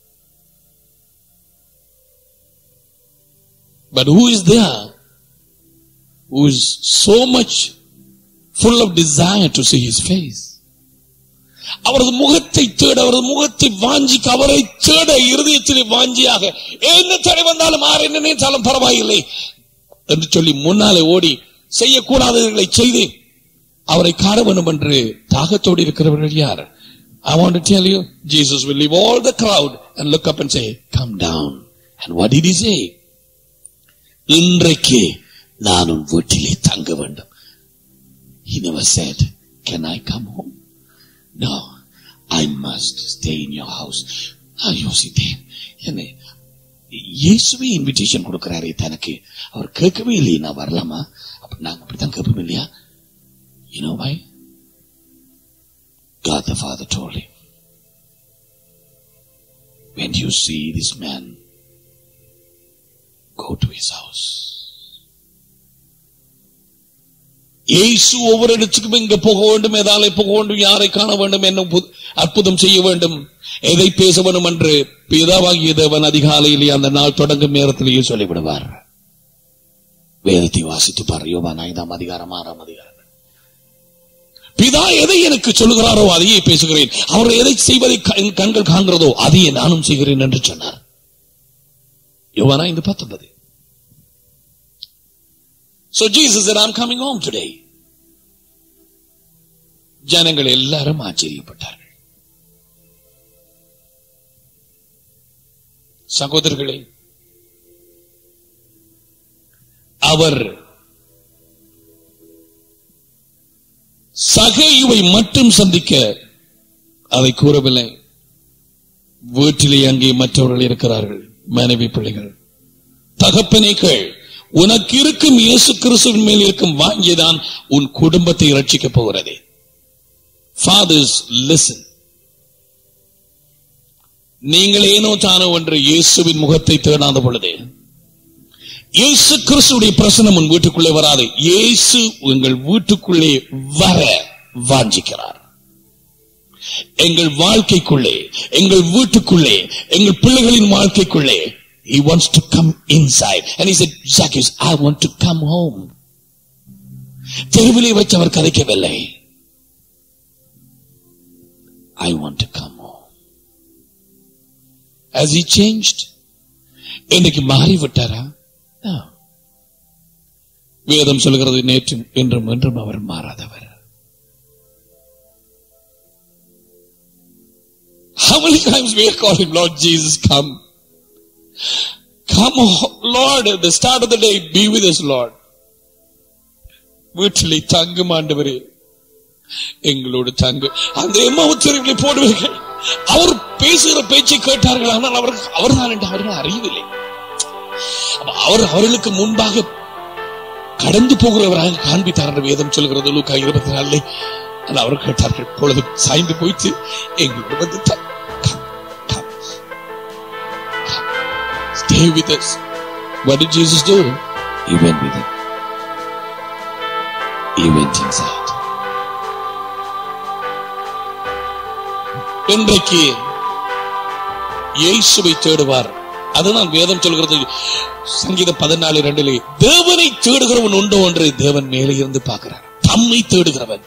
But who is there who is so much full of desire to see his face? அவரது முகத்தை தேட அவரது முகத்தை வாஞ்சிக்க அவரை தேட இருதயத்திலே வாஞ்சியாக என்ன தடை வந்தாலும் ஆறு என்ன நினைத்தாலும் பரவாயில்லை என்று சொல்லி முன்னாலே ஓடி செய்யக்கூடாதவர்களை செய்து அவரை காண வேண்டும் என்று தாகத்தோடு இருக்கிறவர்கள் யார் I want to tell you, Jesus will leave all the crowd and look up and say, come down. And what did he say? இன்றைக்கு நான் உன் வீட்டிலே தங்க வேண்டும் He never said, can I come home? No, I must stay in your house. நான் யோசித்தேன் என்ன இயேசுவே இன்விடேஷன் கொடுக்கிறாரே தனக்கு அவர் கேட்கவே இல்லையே நான் வரலாமா அப்ப நாங்க அப்படித்தான் கேட்போம் இல்லையா You know why? God the Father told him, when you see this man, go to his house. இயேசு ஒவ்வொரு இடத்துக்கும் இங்க போக வேண்டும் எதாலே போக வேண்டும் யாரை காண வேண்டும் என்ன புது- அற்புதம் செய்ய வேண்டும் எதை பேச வேண்டும் என்று பிதாவாகிய தேவன் அதிகாலையிலே அந்த நாள் தொடங்கும் நேரத்திலேயே சொல்லிவிடுவார் வேதத்தை வாசித்து பாரு யோவான் ஐந்தாம் அதிகாரம் ஆறாம் அதிகாரம் பிதா எதை எனக்கு சொல்லுகிறாரோ அதையே பேசுகிறேன் அவர் எதை செய்வதை க- என் கண்கள் காண்கிறதோ அதையே நானும் செய்கிறேன் என்று சொன்னார் யோவான் ஐந்து பத்தொன்பது So Jesus said, I'm coming home today. ஜனங்கள் எல்லாரும் ஆச்சரியப்பட்டார்கள் சகோதரர்களே அவர் சகையுவை மட்டும் சந்திக்க அதை கூறவில்லை வீட்டிலே அங்கே மற்றவர்கள் இருக்கிறார்கள் மனைவி பிள்ளைகள் தகப்பனே கேள் உனக்கு இருக்கும் இயேசு கிறிஸ்துவின் மேல் இருக்கும் வாங்கியதான் உன் குடும்பத்தை ரட்சிக்கப் போகிறது fathers listen நீங்கள் ஏனோ தானோ என்று இயேசுவின் முகத்தை தேடாத பொழுது இயேசு கிறிஸ்துடைய பிரசனம் உன் வீட்டுக்குள்ளே வராது இயேசு உங்கள் வீட்டுக்குள்ளே வர வாஞ்சிக்கிறார் எங்கள் வாழ்க்கைக்குள்ளே எங்கள் வீட்டுக்குள்ளே எங்கள் பிள்ளைகளின் வாழ்க்கைக்குள்ளே he wants to come inside and he said Zacchaeus I want to come home தெருவிலே வச்சு அவர் கதைக்கவில்லை I want to come home has he changed இன்னைக்கு மாறிவிட்டாரா No. வேதம் சொல்கிறது நேற்றும் என்றும் என்றும் அவர் மாறாதவர் How many times we have called him Lord Jesus come come oh, Lord at the start of the day be with us Lord வீட்டிலே தங்கும் ஆண்டவரே எங்களோடு தங்கு அந்த எம்மாவுத்தரிவிலே போடுவீர்கள் அவர் பேசுகிற பேச்சை கேட்டார்கள் ஆனால் அவர் அவர்தான் என்று அவர்கள் அறியவில்லை அப்ப அவர் அவர்களுக்கு முன்பாக கடந்து போகிறவராக காண்பித்தார் என்று வேதம் சொல்கிறது லூக்கா இருபத்தி நாலு அவர் கேட்டார்கள் பொழுது சாய்ந்து போயிட்டு எங்களோடு வந்து த- come, come, come. Stay with us. What did Jesus do? He went with them. He went inside. இன்றைக்கு இயேசுவை தேடுவார் அதுதான் வேதம் சொல்கிறது சங்கீதம் பதினாலு ரெண்டிலே தேவனை தேடுகிறவன் உண்டோ என்று தேவன் மேலே இருந்து பார்க்கிறார் தம்மை தேடுகிறவன்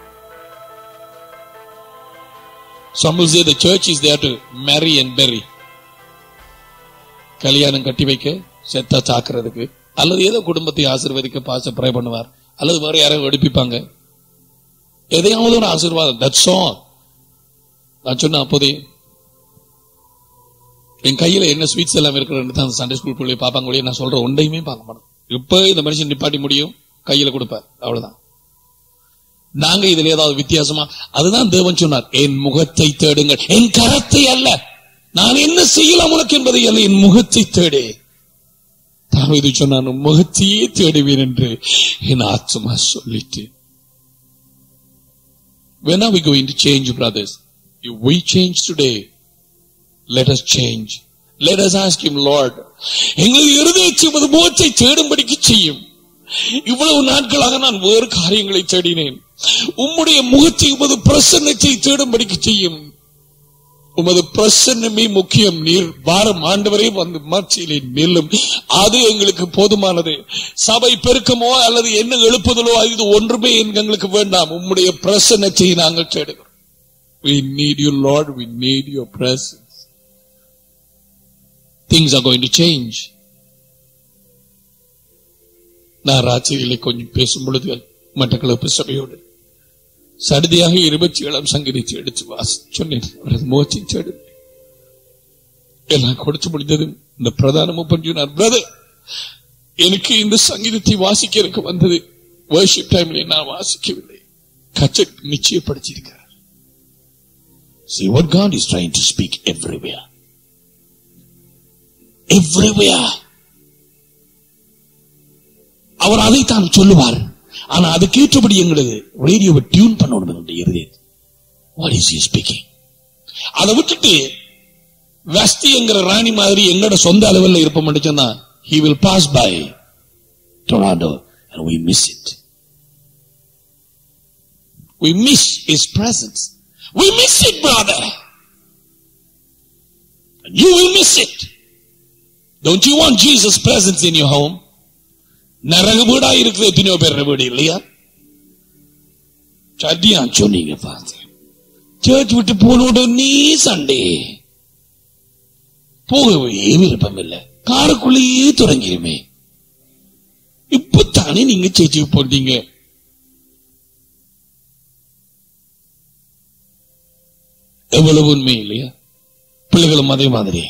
Some will say the church is there to marry and bury. கல்யாணம் கட்டி வைக்க செத்தா சாக்குறதுக்கு அல்லது ஏதோ குடும்பத்தை ஆசீர்வதிக்க பாச ப்ரே பண்ணுவார் அல்லது வேற யாரையும் எடுப்பிப்பாங்க எதையாவது ஒரு ஆசீர்வாதம் தட்ஸ் ஆல் நான் சொன்ன அப்போதே என் கையில என்ன ஸ்வீட்ஸ் எல்லாம் இருக்கிறது தான் சண்டே ஸ்கூல் பிள்ளை பார்ப்பாங்க ஒழிய நான் சொல்ற ஒன்றையுமே பார்க்க மாட்டோம் இப்ப இந்த மனுஷன் நிப்பாட்டி முடியும் கையில கொடுப்பார் அவ்வளவுதான் நாங்க இதுல ஏதாவது வித்தியாசமா அதுதான் தேவன் சொன்னார் என் முகத்தை தேடுங்கள் என் கரத்தை அல்ல நான் என்ன செய்யலாம் உனக்கு என்பதை அல்ல என் முகத்தை தேடு தாவீது சொன்னான் உன் முகத்தையே தேடுவேன் என்று என் ஆத்மா சொல்லிட்டு When are we going to change, brothers? If we change today, let us change. Let us ask him, Lord, எங்கள் இருதயத்தை உமது முகத்தை தேடும்படிக்கு செய்யும் இவ்வளவு நாட்களாக நான் வேறு காரியங்களை தேடினேன் உம்முடைய முகத்தை உமது பிரசன்னத்தை தேடும்படிக்கு செய்யும் உமது பிரசன்னமே முக்கியம் நீர் வாரம் ஆண்டவரே வந்து மாட்சியிலே நில்லும் அது எங்களுக்கு போதுமானது சபை பெருக்கமோ அல்லது என்ன எழுப்புதலோ இது ஒன்றுமே எங்களுக்கு வேண்டாம் உம்முடைய பிரசன்னத்தை நாங்கள் தேடுகிறோம் We need you, Lord. We need your presence. Things are going to change. நான் ராத்திரியிலே கொஞ்சம் பேசும் பொழுது மட்டக்களப்பு சபையோடு சடுதியாக இருபத்தி ஏழாம் சங்கீதத்தை எடுத்து வாசி சொன்னேன் அவரது முகத்தை தேடு எல்லாம் கொடுத்து முடிந்தது இந்த பிரதான மூப்பன் சொன்னார் பிரதர் எனக்கு இந்த சங்கீதத்தை வாசிக்க எனக்கு வந்தது வர்ஷிப் டைம்ல நான் வாசிக்கவில்லை கச்ச நிச்சயப்படுத்தியிருக்கிறார் See what God is trying to speak everywhere. Everywhere. அவர் அதைத்தான் சொல்லுவார் ஆனா அதுக்கேற்றபடி எங்களது ரேடியோவை டியூன் பண்ணணும் எங்களுடைய இருதயத்தை வாட் இஸ் யூ ஸ்பீக்கிங் அதை விட்டுட்டு வஸ்திங்கிற ராணி மாதிரி எங்கட சொந்த அளவில் இருப்போம் சொன்னா he will pass by Toronto and we miss it. we miss his presence we miss it brother And you will miss it. don't you want jesus presence in your home நரக வீடா இருக்குது எத்தனையோ பேர் வீடு இல்லையா சட்டியா சொன்னீங்க ஃபாதர் சர்ச் விட்டு போனோட நீ சண்டே போகவே விருப்பம் இல்லை காருக்குள்ளேயே தொடங்கிருமே இப்பத்தானே நீங்க சர்ச்சுக்கு போறீங்க எவ்வளவு உண்மை இல்லையா பிள்ளைகளும் அதே மாதிரி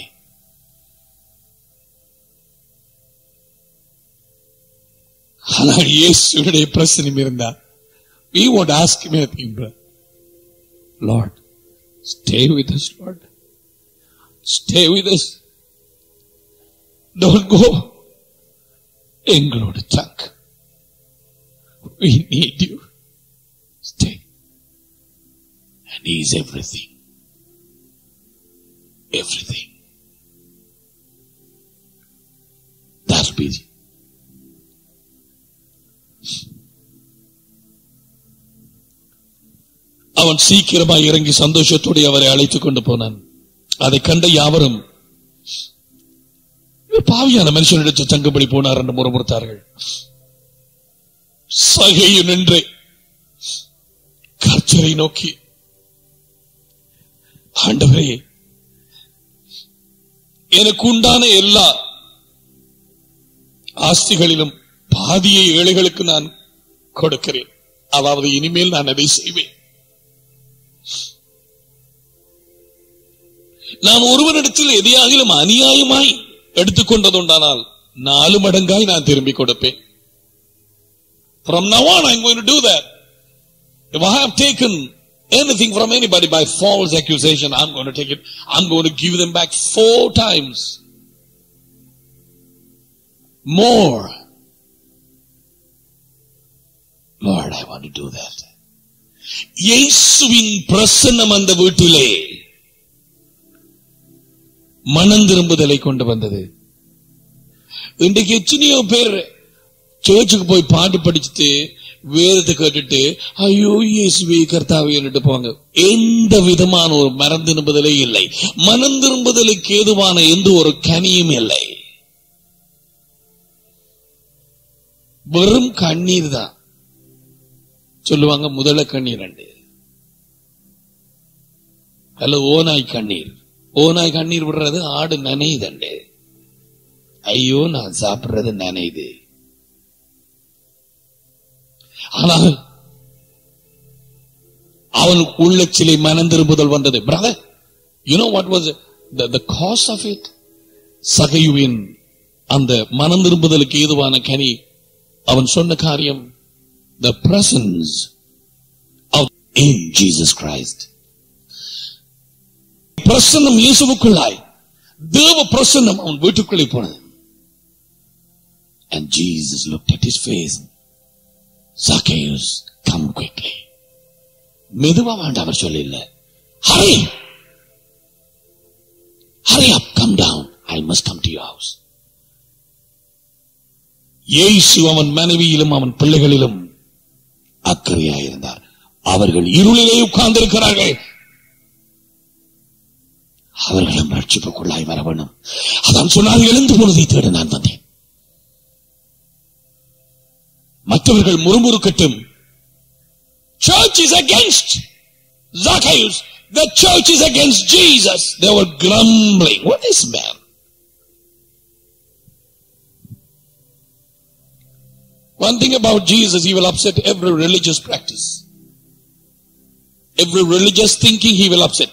ஆனால் இயேசுடைய பிரச்சனை இருந்தா we won't ask him anything brother. Lord stay with us Lord stay with us don't go எங்களோட தங்க we need you stay and he is everything. Everything. That'll be அவன் சீக்கிரமாய் இறங்கி சந்தோஷத்தோடு அவரை அழைத்துக் கொண்டு போனான் அதை கண்ட யாவரும் "இவர் பாவியான மனுஷனிடத்து தங்குபடி போனார் என்று முறமுறுத்தார்கள் சகையு நின்று கர்த்தரை நோக்கி ஆண்டவரே எனக்கு உண்டான எல்லா ஆஸ்திகளிலும் பாதியை ஏழைகளுக்கு நான் கொடுக்கிறேன் அதாவது இனிமேல் நான் அதை செய்வேன் நான் ஒருவனிடத்தில் எதையாகிலும் அநியாயமாய் எடுத்துக்கொண்டதுண்டானால் நாலு மடங்காய் நான் திரும்பி கொடுப்பேன் from now on i'm going to do that if i have taken anything from anybody by false accusation i'm going to take it i'm going to give them back four times more Lord, I want to do that. இயேசுவின் பிரசன்னம் அந்த வீட்டிலே மனம் திரும்புதலை கொண்டு வந்தது இன்றைக்கு எத்தனையோ பேர் சர்ச்சுக்கு போய் பாட்டு படிச்சுட்டு வேதத்தை கேட்டுட்டு ஐயோ இயேசுவே கர்த்தாவே என்னட்டு போவாங்க எந்த விதமான ஒரு மனம் திரும்புதலே இல்லை மனம் திரும்புதலுக்கு ஏதுவான எந்த ஒரு கனியும் இல்லை வெறும் கண்ணீர் தான் சொல்லுவாங்க முதல கண்ணீர் அண்டு அல்ல ஓநாய் கண்ணீர் ஓநாய் கண்ணீர் விடுறது ஆடு நனையுதண்டு ஐயோ நான் சாப்பிடுறது நனையுது ஆனால் அவன் உள்ளச்சிலை மனம் திரும்புதல் வந்தது brother you know what was the cause of it சகையுவின் அந்த மனம் திரும்புதலுக்கு ஏதுவான கனி அவன் சொன்ன காரியம் the presence of In Jesus Christ. பிரசன்னம் இயேசுவுக்குள்ளாய் தேவ பிரசன்னம் அவன் வீட்டுக்குள்ளே போனது And Jesus looked at his face. Zacchaeus, come quickly. மெதுவா வேண்டாம் சொல்லல hurry hurry up come down I must come to you house இயேசு அவன் மனைவியிலும் அவன் பிள்ளைகளிலும் அக்கறையாயிருந்தார் அவர்கள் இருளிலே உட்கார்ந்திருக்கிறார்கள் அவர்களும் ரட்சிப்புக்குள்ளாய் வர வேணும் அதான் சொன்னார் எழுந்து போனதை தேட நான் வந்தேன் மற்றவர்கள் முறுமுறுக்கட்டும் church is against Zacchaeus the church is against Jesus they were grumbling what is man one thing about Jesus he will upset every religious practice every religious thinking he will upset.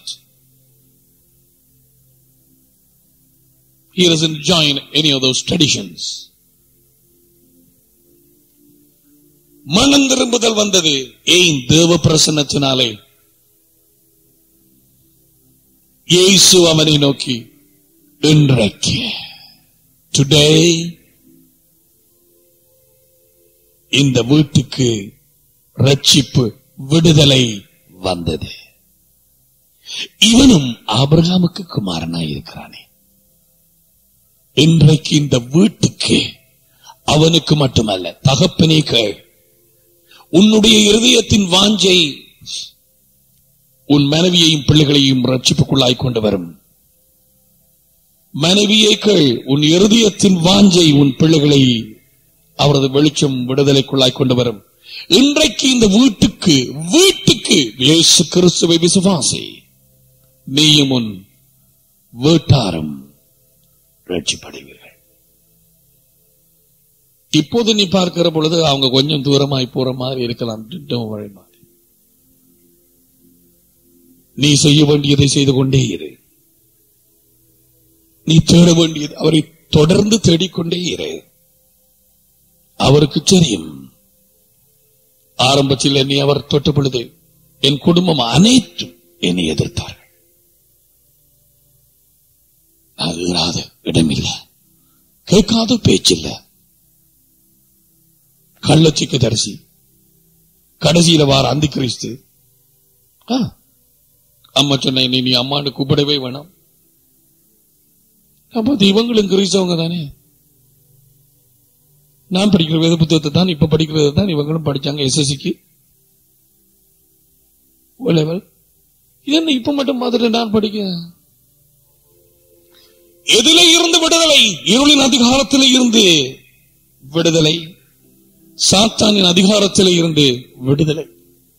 He doesn't join any of those traditions. மனம் திரும்புதல் வந்தது ஏன் தேவ பிரசன்னத்தினாலே இயேசு அவனை நோக்கி இன்றைக்கு today இந்த வீட்டுக்கு ரட்சிப்பு விடுதலை வந்தது இவனும் ஆபிரகாமுக்கு குமாரனாய் இருக்கிறானே இன்றைக்கு இந்த வீட்டுக்கு அவனுக்கு மட்டுமல்ல தகப்பனே கேள் உன்னுடைய இருதயத்தின் வாஞ்சை உன் மனைவியையும் பிள்ளைகளையும் ரட்சிப்புக்குள்ளாய் கொண்டு வரும் மனைவியை கேள் உன் இருதயத்தின் வாஞ்சை உன் பிள்ளைகளை அவரது வெளிச்சம் விடுதலைக்குள்ளாய் கொண்டு வரும் இன்றைக்கு இந்த வீட்டுக்கு வீட்டுக்கு இயேசு கிறிஸ்துவை விசுவாசி நீயும் உன் வீட்டாரும் ரட்சிப்படைவீர்கள் இப்போது நீ பார்க்கிற பொழுது அவங்க கொஞ்சம் தூரமாய் போற மாதிரி இருக்கலாம் திட்டம் வழி மாதிரி நீ செய்ய வேண்டியதை செய்து கொண்டே இரு நீ தேட வேண்டியது அவரை தொடர்ந்து தேடிக்கொண்டே இரு அவருக்கு தெரியும் ஆரம்பத்தில் என்னை அவர் தொட்ட பொழுது என் குடும்பம் அனைத்தும் என்னை எதிர்த்தார்கள் அது இராத இடமில்லை கேட்காத பேச்சில்லை கள்ளச்சிக்கு தரிசி கடைசியில வார அந்தி கிறிஸ்து ஆ, அம்மா சொன்ன நீ நீ அம்மான்னு கூப்பிடவே வேணாம் அப்ப அது இவங்களும் கிறிஸ்தவங்க தானே நான் படிக்கிற வேத புத்தகத்தை தான் இப்ப படிக்கிறது தான் இவங்களும் படிச்சாங்க எஸ்எஸ்சிக்கு ஓ லெவல் இது என்ன இப்ப மட்டும் மாதிரி நான் படிக்க எதிலே இருந்து விடுதலை இருளின் அதிகாரத்தில் இருந்து விடுதலை சாத்தானின் அதிகாரத்தில் இருந்து விடுதலை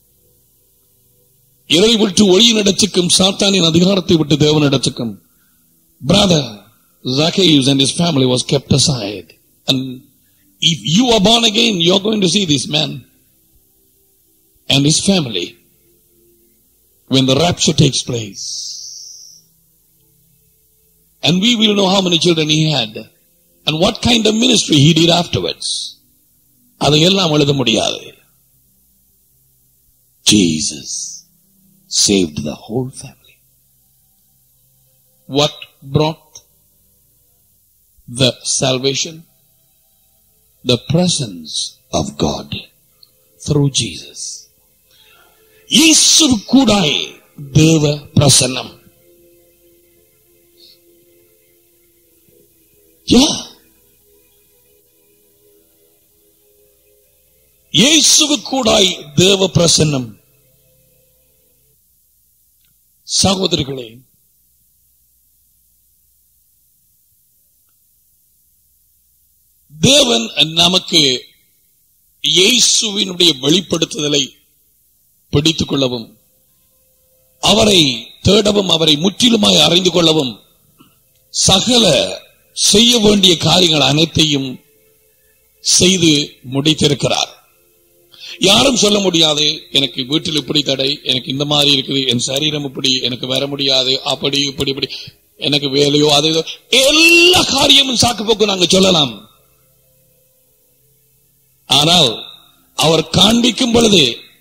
இறை விட்டு ஒளியின் இடத்துக்கும் சாத்தானின் அதிகாரத்தை விட்டு தேவன் இடத்துக்கும் brother Zacchaeus and his family was kept aside and if you are born again you are going to see this man and his family when the rapture takes place and we will know how many children he had and what kind of ministry he did afterwards அதையெல்லாம் எழுத முடியாது Jesus saved the whole family. What brought the salvation? The presence of God through Jesus. இயேசு கூடாய் தேவ பிரசன்னம் Yeah. இயேசுவுக்கூடாய் தேவ பிரசன்னம் சகோதரிகளே தேவன் நமக்கு இயேசுவினுடைய வெளிப்படுத்துதலை பிடித்துக் கொள்ளவும் அவரை தேடவும் அவரை முற்றிலுமாய் அறிந்து கொள்ளவும் சகல செய்ய வேண்டிய காரியங்கள் அனைத்தையும் செய்து முடித்திருக்கிறார் யாரும் சொல்ல முடியாது எனக்கு வீட்டில் இப்படி தடை எனக்கு இந்த மாதிரி இருக்குது என் சரீரம் இப்படி எனக்கு வர முடியாது அப்படி இப்படி இப்படி எனக்கு வேலையோ அது இதோ, எல்லா காரியமும் சாக்கு போக்கு நாங்க சொல்லலாம் ஆனால் அவர் காண்பிக்கும் பொழுது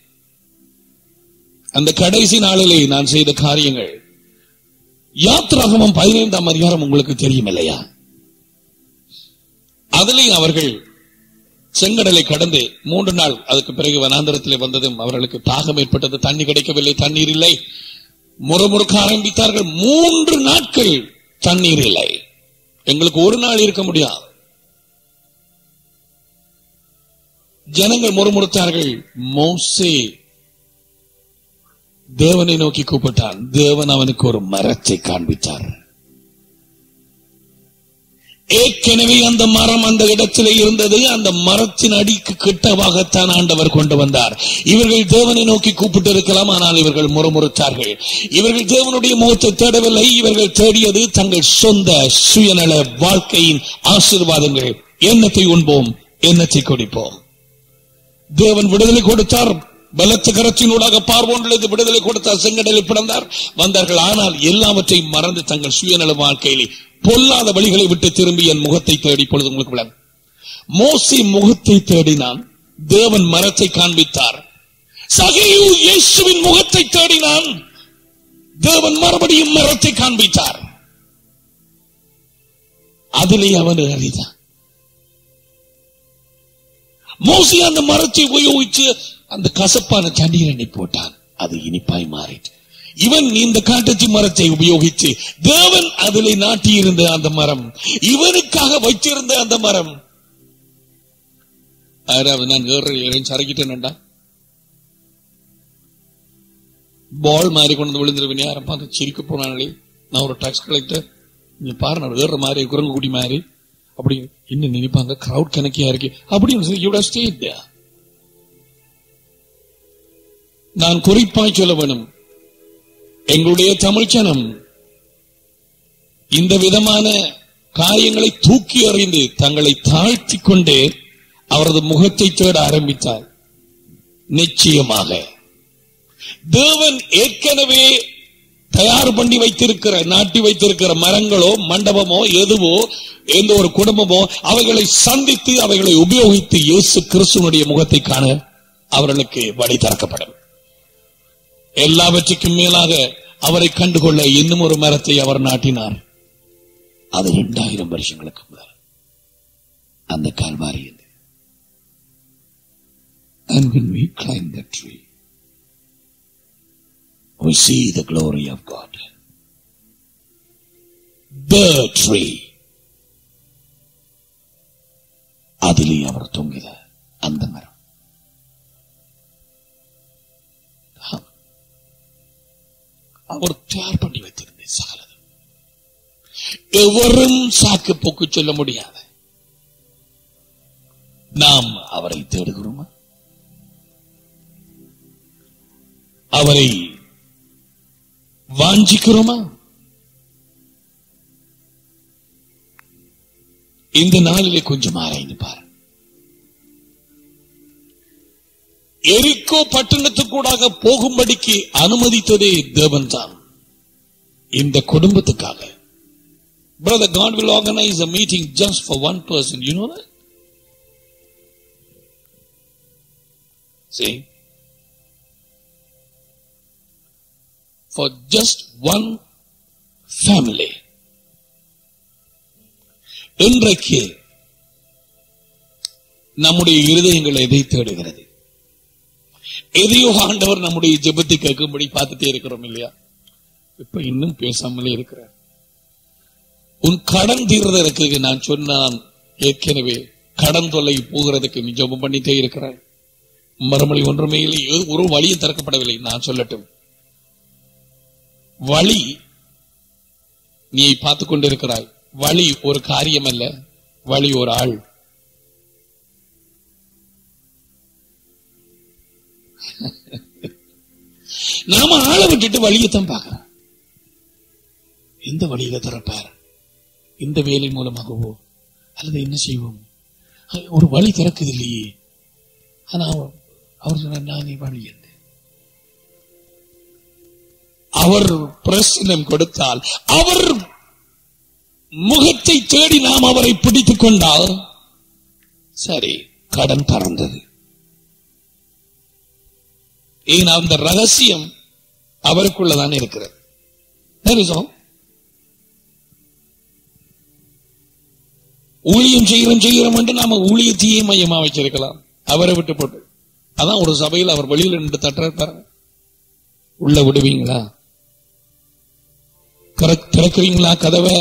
அந்த கடைசி நாளிலே நான் செய்த காரியங்கள் யாத்திராகமம் பதினைந்தாம் அதிகாரம் உங்களுக்கு தெரியும் இல்லையா அதிலே அவர்கள் செங்கடலை கடந்து மூன்று நாள் அதுக்கு பிறகு வனாந்தரத்திலே வந்ததும் அவர்களுக்கு தாகம் ஏற்பட்டது தண்ணி கிடைக்கவில்லை தண்ணீர் இல்லை முறுமுறுக்க ஆரம்பித்தார்கள் மூன்று நாட்கள் தண்ணீர் இல்லை எங்களுக்கு ஒரு நாள் இருக்க முடியாது ஜனங்கள் முறுமுறுத்தார்கள் மோசே தேவனை நோக்கி கூப்பிட்டான் தேவன் அவனுக்கு ஒரு மரத்தை காண்பித்தார் ஏற்கனவே அந்த மரம் அந்த இடத்திலே இருந்தது அந்த மரத்தின் அடிக்கு கிட்டவாகத்தான் ஆண்டவர் கொண்டு வந்தார் இவர்கள் தேவனை நோக்கி கூப்பிட்டு இருக்கலாம் ஆனால் இவர்கள் முறுமுறுத்தார்கள் இவர்கள் தேவனுடைய முகத்தை தேடவில்லை இவர்கள் தேடியது தங்கள் சொந்த சுயநல வாழ்க்கையின் ஆசீர்வாதங்கள் எண்ணத்தை உண்போம் எண்ணத்தை குடிப்போம் தேவன் விடுதலை கொடுத்தார் பலத்த கரத்தினூடாக பார்வோன்றது விடுதலை கொடுத்தார் செங்கடலில் பிறந்தார் வந்தார்கள் ஆனால் எல்லாவற்றையும் மறந்து தங்கள் சுயநல வாழ்க்கையிலே பொல்லாத வழிகளை விட்டு திரும்பி என் முகத்தை தேடி பொழுது உங்களுக்கு விளங்கும் மோசி முகத்தை தேடினான் தேவன் மரத்தை காண்பித்தார் சகையு இயேசுவின் முகத்தை தேடினான் தேவன் மறுபடியும் மரத்தை காண்பித்தார் அதிலே அவன் அறிதான் மோசி அந்த மரத்தை உபயோகிச்சு அந்த கசப்பான தண்ணீரை போட்டான் அது இனிப்பாய் மாறிட்டு இவன் இந்த காட்டச்சி மரத்தை உபயோகித்து தேவன் அதிலே நாட்டியிருந்த அந்த மரம் இவனுக்காக வைத்திருந்த அந்த மரம் யாராவது நான் ஏற சரக்கிட்டேன்டா பால் மாதிரி கொண்டு வந்து விழுந்துருவேன் யாரும் பார்த்து சிரிக்க போனாங்களே நான் ஒரு டாக்ஸ் கலெக்டர் நீ பாரு நான் ஏற மாதிரி குரங்கு குடி மாதிரி அப்படி இன்னும் நினைப்பாங்க கிரவுட் கணக்கியா இருக்கு அப்படின்னு சொல்லி இவ்வளவு ஸ்டேட் நான் குறிப்பாய் சொல்ல வேணும் எங்களுடைய தமிழ்ச்சனம் இந்த விதமான காரியங்களை தூக்கி எறிந்து தங்களை தாழ்த்தி கொண்டே அவரது முகத்தை தேட ஆரம்பித்தார் நிச்சயமாக தேவன் ஏற்கனவே தயார் பண்ணி வைத்திருக்கிற நாட்டி வைத்திருக்கிற மரங்களோ மண்டபமோ எதுவோ எந்த ஒரு குடும்பமோ அவைகளை சந்தித்து அவைகளை உபயோகித்து இயேசு கிறிஸ்துவனுடைய முகத்தை காண அவர்களுக்கு வழி திறக்கப்படும் எல்லாவற்றுக்கும் மேலாக அவரை கண்டுகொள்ள இன்னும் ஒரு மரத்தை அவர் நாட்டினார் அது இரண்டாயிரம் வருஷங்களுக்கு முதல் அந்த கால்வாரி இது And when we climb that tree, we see the glory of God. The tree. அதிலே அவர் தொங்கிற அந்த மரம் ஆம். அவர் தயார் பண்ணி வைத்திருந்த சகலதும் எவரும் சாக்கு போக்கு சொல்ல முடியாது நாம் அவரை தேடுகிறோமா அவரை வாஞ்சிக்கிறோமா இந்த நாளிலே கொஞ்சம் ஆராய்ந்து பாரு எரிக்கோ பட்டணத்துக்கூடாக போகும்படிக்கு அனுமதித்ததே தேவன் தான் இந்த குடும்பத்துக்காக Brother, God will organize a meeting just for one person. You know that? See? For just one family. இன்றைக்கு நம்முடைய இருதயங்கள் எதை தேடுகிறது எதையோ ஆண்டவர் நம்முடைய ஜெபத்தை கேட்கும்படி பார்த்துட்டே இருக்கிறோம் இல்லையா இப்ப இன்னும் பேசாமலே இருக்கிறார் உன் கடன் தீர்றதற்கு நான் சொன்னான் ஏற்கனவே கடன் தொல்லை போகிறதுக்கு நீ ஜெபம் பண்ணிட்டே இருக்கிறாய் மறுமொழி ஒன்றுமே இல்லை ஏ- ஒரு வழியும் திறக்கப்படவில்லை நான் சொல்லட்டும் வழி நீ பார்த்துக் கொண்டிருக்கிறாய் வழி ஒரு காரியம் அல்ல வழி ஒரு ஆள் நாம ஆளை விட்டுட்டு வழியத்தான் பார்க்கிறோம் எந்த வழியில திறப்பார் இந்த வேலை மூலமாகவோ அல்லது என்ன செய்வோம் அஹ், ஒரு வழி திறக்குது இல்லையே ஆனா அவர் அவர் சொன்னார் நானே வழி என்று அவர் பிரசனம் கொடுத்தால் அவர் முகத்தை தேடி நாம் அவரை பிடித்துக் கொண்டால் சரி கடன் பறந்தது ஏன் அந்த ரகசியம் அவருக்குள்ளதான் இருக்கிறது That is all. ஊழியம் செய்கிறோம் செய்கிறோம் என்று நாம ஊழியத்தையே மையமா வச்சிருக்கலாம் அவரை விட்டு போட்டு அதான் ஒரு சபையில் அவர் வெளியில நின்று தட்டுற பாருங்க உள்ள விடுவீங்களா கர- திறக்கிறீங்களா கதவை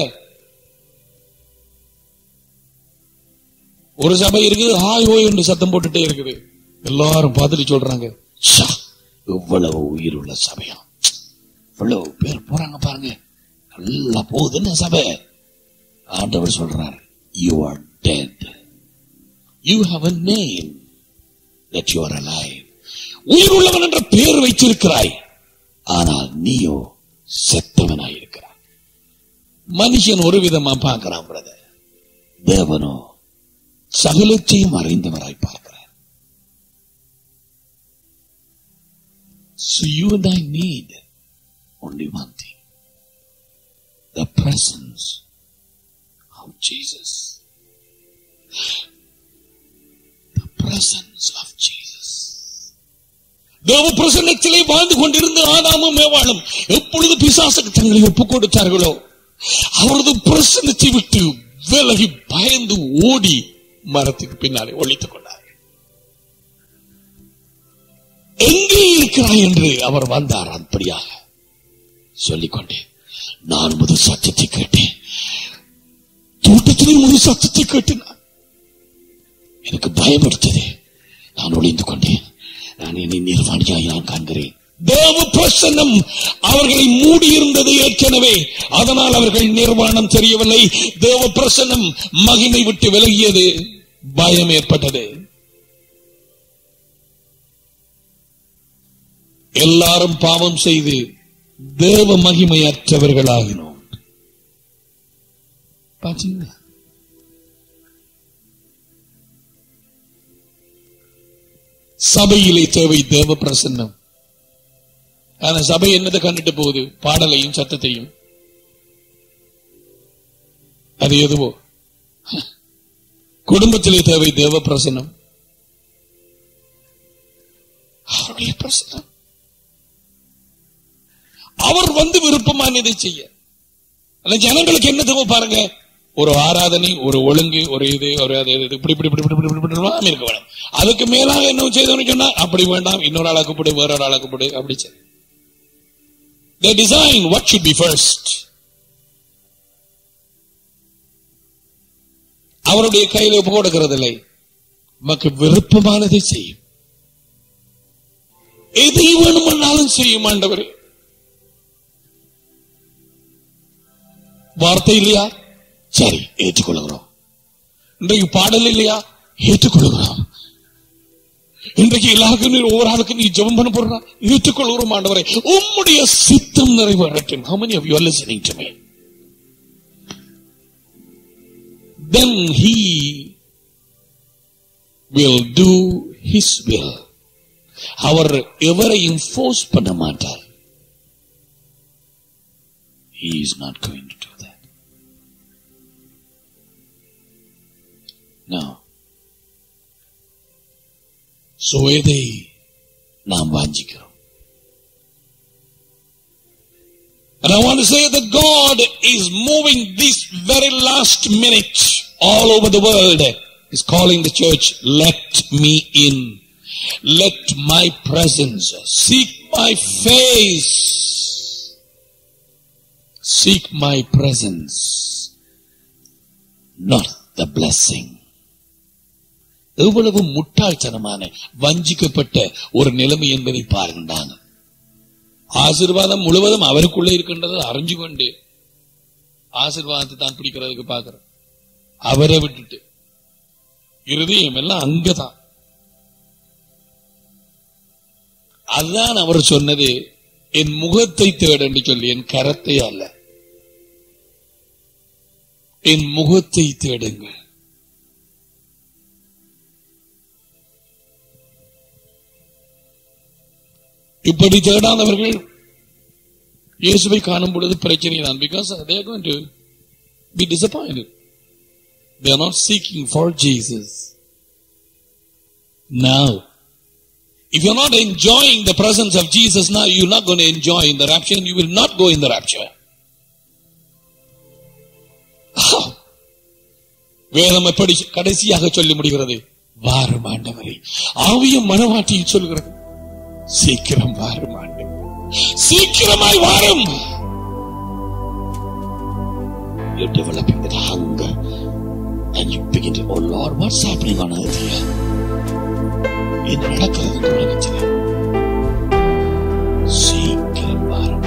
ஒரு சபை இருக்குது ஹாய் ஹோய் என்று சத்தம் போட்டுட்டே இருக்குது எல்லாரும் பார்த்துட்டு சொல்றாங்க "ச்சா, இவ்வளவு உயிர் உள்ள சபையா இவ்வளவு பேர் போறாங்க பாருங்க நல்லா போகுதுன்னு சபை ஆண்டவர் சொல்றார் you are dead you have a name that you are alive உயிர் உள்ளவன் என்ற பெயர் வைத்திருக்கிறாய் ஆனால் நீயோ செத்தவனாய் இருக்கிறாய் மனுஷன் ஒரு விதமா பார்க்கிறான் பிரதர் தேவனோ சகலத்தையும் அறிந்தவராய் பார்க்கிறார் So you and I need only one thing. The presence of Jesus. The presence of Jesus. தேவ பிரசன்னத்திலே வாழ்ந்து கொண்டிருந்த ஆதாமும் மேவாளும் எப்பொழுது பிசாசுக்கு தங்களை ஒப்புக் கொடுத்தார்களோ அவரது பிரசன்னத்தை விட்டு விலகி பயந்து ஓடி மரத்துக்கு பின்னாலே ஒழித்துக் கொண்டார்கள் எங்கே இருக்கிறாய் என்று அவர் வந்தார் அப்படியாக சொல்லிக்கொண்டே நான் முது சத்தத்தை கேட்டேன் தோட்டத்திலே ஒரு சத்தத்தை கேட்டினார் எனக்கு பயம் எடுத்தது நான் ஒளிந்து கொண்டேன் நான் என்னை நிர்வாணியாய் நான் காண்கிறேன் தேவ பிரசன்னம் அவர்களை மூடியிருந்தது ஏற்கனவே அதனால் அவர்கள் நிர்வாணம் தெரியவில்லை தேவ பிரசன்னம் மகிமை விட்டு விலகியது பயம் ஏற்பட்டது எல்லாரும் பாவம் செய்து தேவ மகிமையற்றவர்களாகினோம் பாத்தீங்களா சபையிலே தேவை தேவ பிரசன்னம் ஆனா சபை என்னதை கண்டுட்டு போகுது பாடலையும் சத்தத்தையும் அது எதுவோ குடும்பத்திலே தேவை தேவ பிரசன்னம் அவருடைய பிரசன்னம் அவர் வந்து விருப்பமானதை செய்ய அல்ல ஜனங்களுக்கு என்ன தேவை பாருங்க ஒரு ஆராதனை ஒரு ஒழுங்கு ஒரு இது ஒரு அது இது, இப்படி இப்படி இப்படி இப்படி இப்படி இப்படி இப்படி இருக்க வேணும் அதுக்கு மேலாக என்ன செய்தோம்னு சொன்னா அப்படி வேண்டாம் இன்னொரு ஆளா கூப்பிடு வேற ஒரு ஆளா கூப்பிடு அப்படி சரி They design what should be first. அவருடைய கையில ஒப்பு கொடுக்கிறதில்லை நமக்கு விருப்பமானதை செய்யும் எதை வேணுமென்னாலும் செய்யும் ஆண்டவர் வார்த்தை இல்லையா சரி ஏற்றுக்கொள்கிறோம் இன்றைக்கு பாடல் இல்லையா ஏற்றுக்கொள்கிறோம் இன்றைக்கு எல்லாருக்கும் நீ ஒவ்வொரு ஆளுக்கும் நீ ஜெபம் பண்ண போறா ஏற்றுக்கொள்கிறோம் ஆண்டவரை உம்முடைய சித்தம் நிறைவேறட்டும் how many of you are listening to me then he will do his will அவர் எவரையும் ஃபோர்ஸ் பண்ண மாட்டார் He is not going to do that. No. so எதை நாம் வாஞ்சிக்கிறோம் And I want to say that God is moving this very last minute all over the world. Is calling the church, let me in. Let my presence seek my face. Seek my presence. not the blessing. எவ்வளவு முட்டாள்தனமான வஞ்சிக்கப்பட்ட ஒரு நிலைமை என்பதை பாருங்கள் ஆசீர்வாதம் முழுவதும் அவருக்குள்ளே இருக்கின்றதை அறிஞ்சு கொண்டு ஆசீர்வாதத்தை தான் பிடிக்கிறதுக்கு பார்க்கிறோம் அவரை விட்டுட்டு இருதயம் எல்லாம் அங்கதான் அதுதான் அவர் சொன்னது என் முகத்தை தேடன்னு சொல்லி என் கரத்தை அல்ல என் முகத்தை தேடுங்கள் இப்படி தேடாதவர்கள் இயேசுவை காணும் பொழுது பிரச்சனை தான் because they are going to be disappointed they are not seeking for Jesus now if you're not enjoying the presence of Jesus now you're not going to enjoy in the rapture and you will not go in the rapture வேதம் எப்படி கடைசியாக சொல்லி முடிகிறது வாரும் ஆண்டவரே ஆவியும் மனவாட்டியும் சொல்கிறது சீக்கிரம் வாரும் ஆண்டவரே சீக்கிரமாய் வாரும் You're developing that hunger and you begin to, oh Lord, what's happening on earth here? என்ன நடக்கிறது இந்த உலகத்தில் சீக்கிரம் வாரும்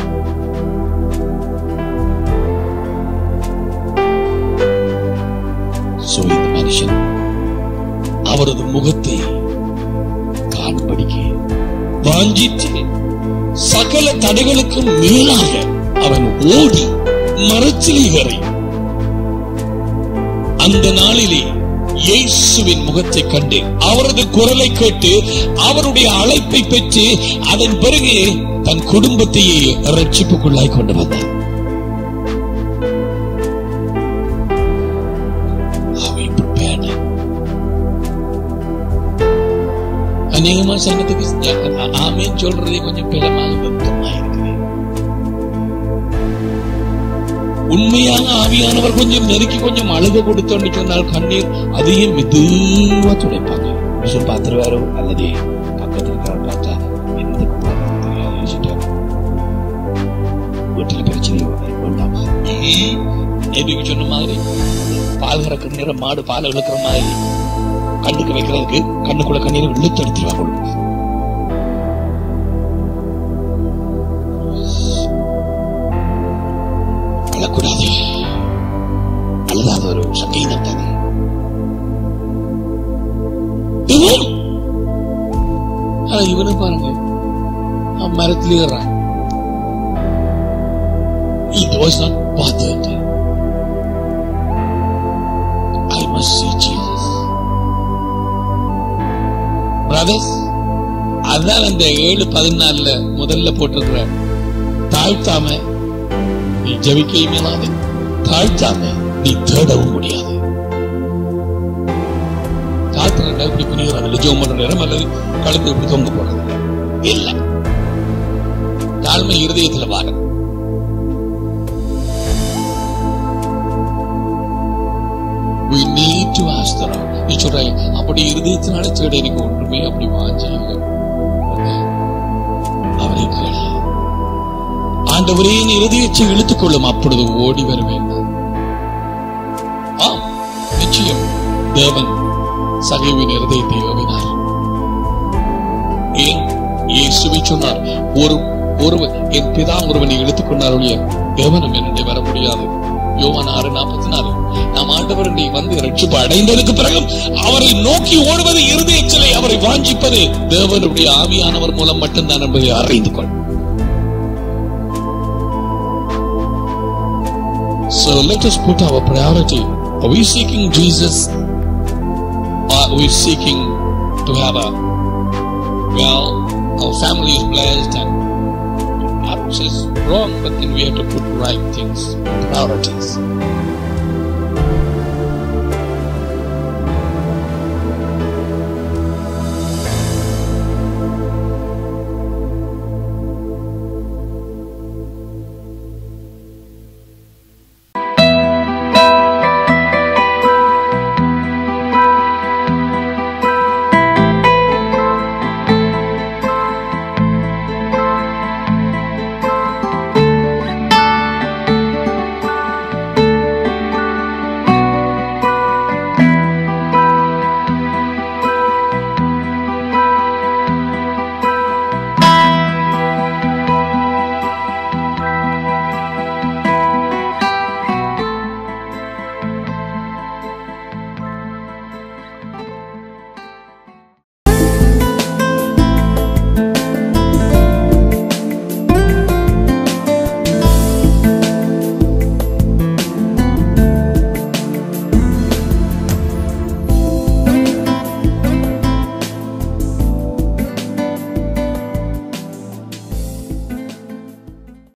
So இந்த மனுஷன் அவரது முகத்தை காண்படிக்கு வாஞ்சித்து சகல தடைகளுக்கும் மேலாக அவன் ஓடி மரச்சிலை வரை அந்த நாளிலே இயேசுவின் முகத்தை கண்டு அவரது குரலை கேட்டு அவருடைய அழைப்பை பெற்று அதன் பிறகு தன் குடும்பத்தையே ரட்சிப்புக்குள்ளாய் கொண்டு வந்தார் Are we prepared? அநேகமா சங்கத்துக்கு ஆமேன் சொல்றதே கொஞ்சம் பிறமாக வெப்பமா இருக்குது உண்மையாக ஆவியானவர் கொஞ்சம் நெருக்கி கொஞ்சம் அழுக கொடுத்தோன்னு சொன்னால் கண்ணீர் அதையும் மெதுவா துடைப்பாங்க விஷயம் பார்த்துருவாரோ அல்லது பக்கத்தில் இருக்கிறவர் பார்த்தா எந்த குழப்பமும் தெரியாது யோசிச்சிட்டாரு. வீட்டுல பிரச்சனை வேண்டாம் நேற்றுக்கு சொன்ன மாதிரி பால் கறக்கிற நேரம் மாடு பால் இழுக்கிற மாதிரி கண்ணுக்கு வைக்கிறதுக்கு கண்ணுக்குள்ள கண்ணீரை இழுத்து எடுத்துருவாங்க அழக்கூடாது அழுதாத ஒரு சங்கீதம் தானே இவன் ஆனா இவனு பாருங்க அவன் மரத்துல ஏறான் It was not bothered. I must see Jesus. Brothers, அதான் அந்த ஏழு பதினாலுல முதல்ல போட்டிருக்கிற தாழ்த்தாம நீ ஜபிக்கவும் இயலாது தாழ்த்தாம நீ தேடவும் முடியாது தாழ்த்துற இப்படி புரியுறாங்க ஜோம் பண்ற நேரம் அல்லது கழுத்து இப்படி தொங்க போறது இல்ல தாழ்மை இருதயத்துல வாங்க We need to ask the Lord. நீ சொல்ற அப்படி இருதயத்தினால தேட எனக்கு ஒன்றுமே அப்படி வாஞ்ச இல்லை அவரை கேளு ஆண்டவரே என் இருதயத்தை இழுத்துக் கொள்ளும் அப்பொழுது ஓடி வருவேன் நான். ஆம் நிச்சயம் தேவன் சகைவின் இருதயத்தை ஏவினார் ஏன் இயேசுவை சொன்னார் ஒரு ஒருவன் என் பிதா ஒருவனை இழுத்துக் கொண்டாருடைய தேவனம் என்னுடைய வர முடியாது யோவான் ஆறு நாற்பத்தி நாலு நாம் ஆண்டவருடைய வந்து ரட்சிப்பு அடைந்ததுக்கு பிறகு அவரை நோக்கி ஓடுவது இருதயத்திலே அவரை வாஞ்சிப்பது தேவனுடைய ஆவியானவர் மூலம் மட்டும்தான் என்பதை அறிந்து கொள் So let us put our priority. Are we seeking Jesus? Or are we seeking to have a, well, our family is blessed and I don't say it's wrong, but then we have to put right things, priorities.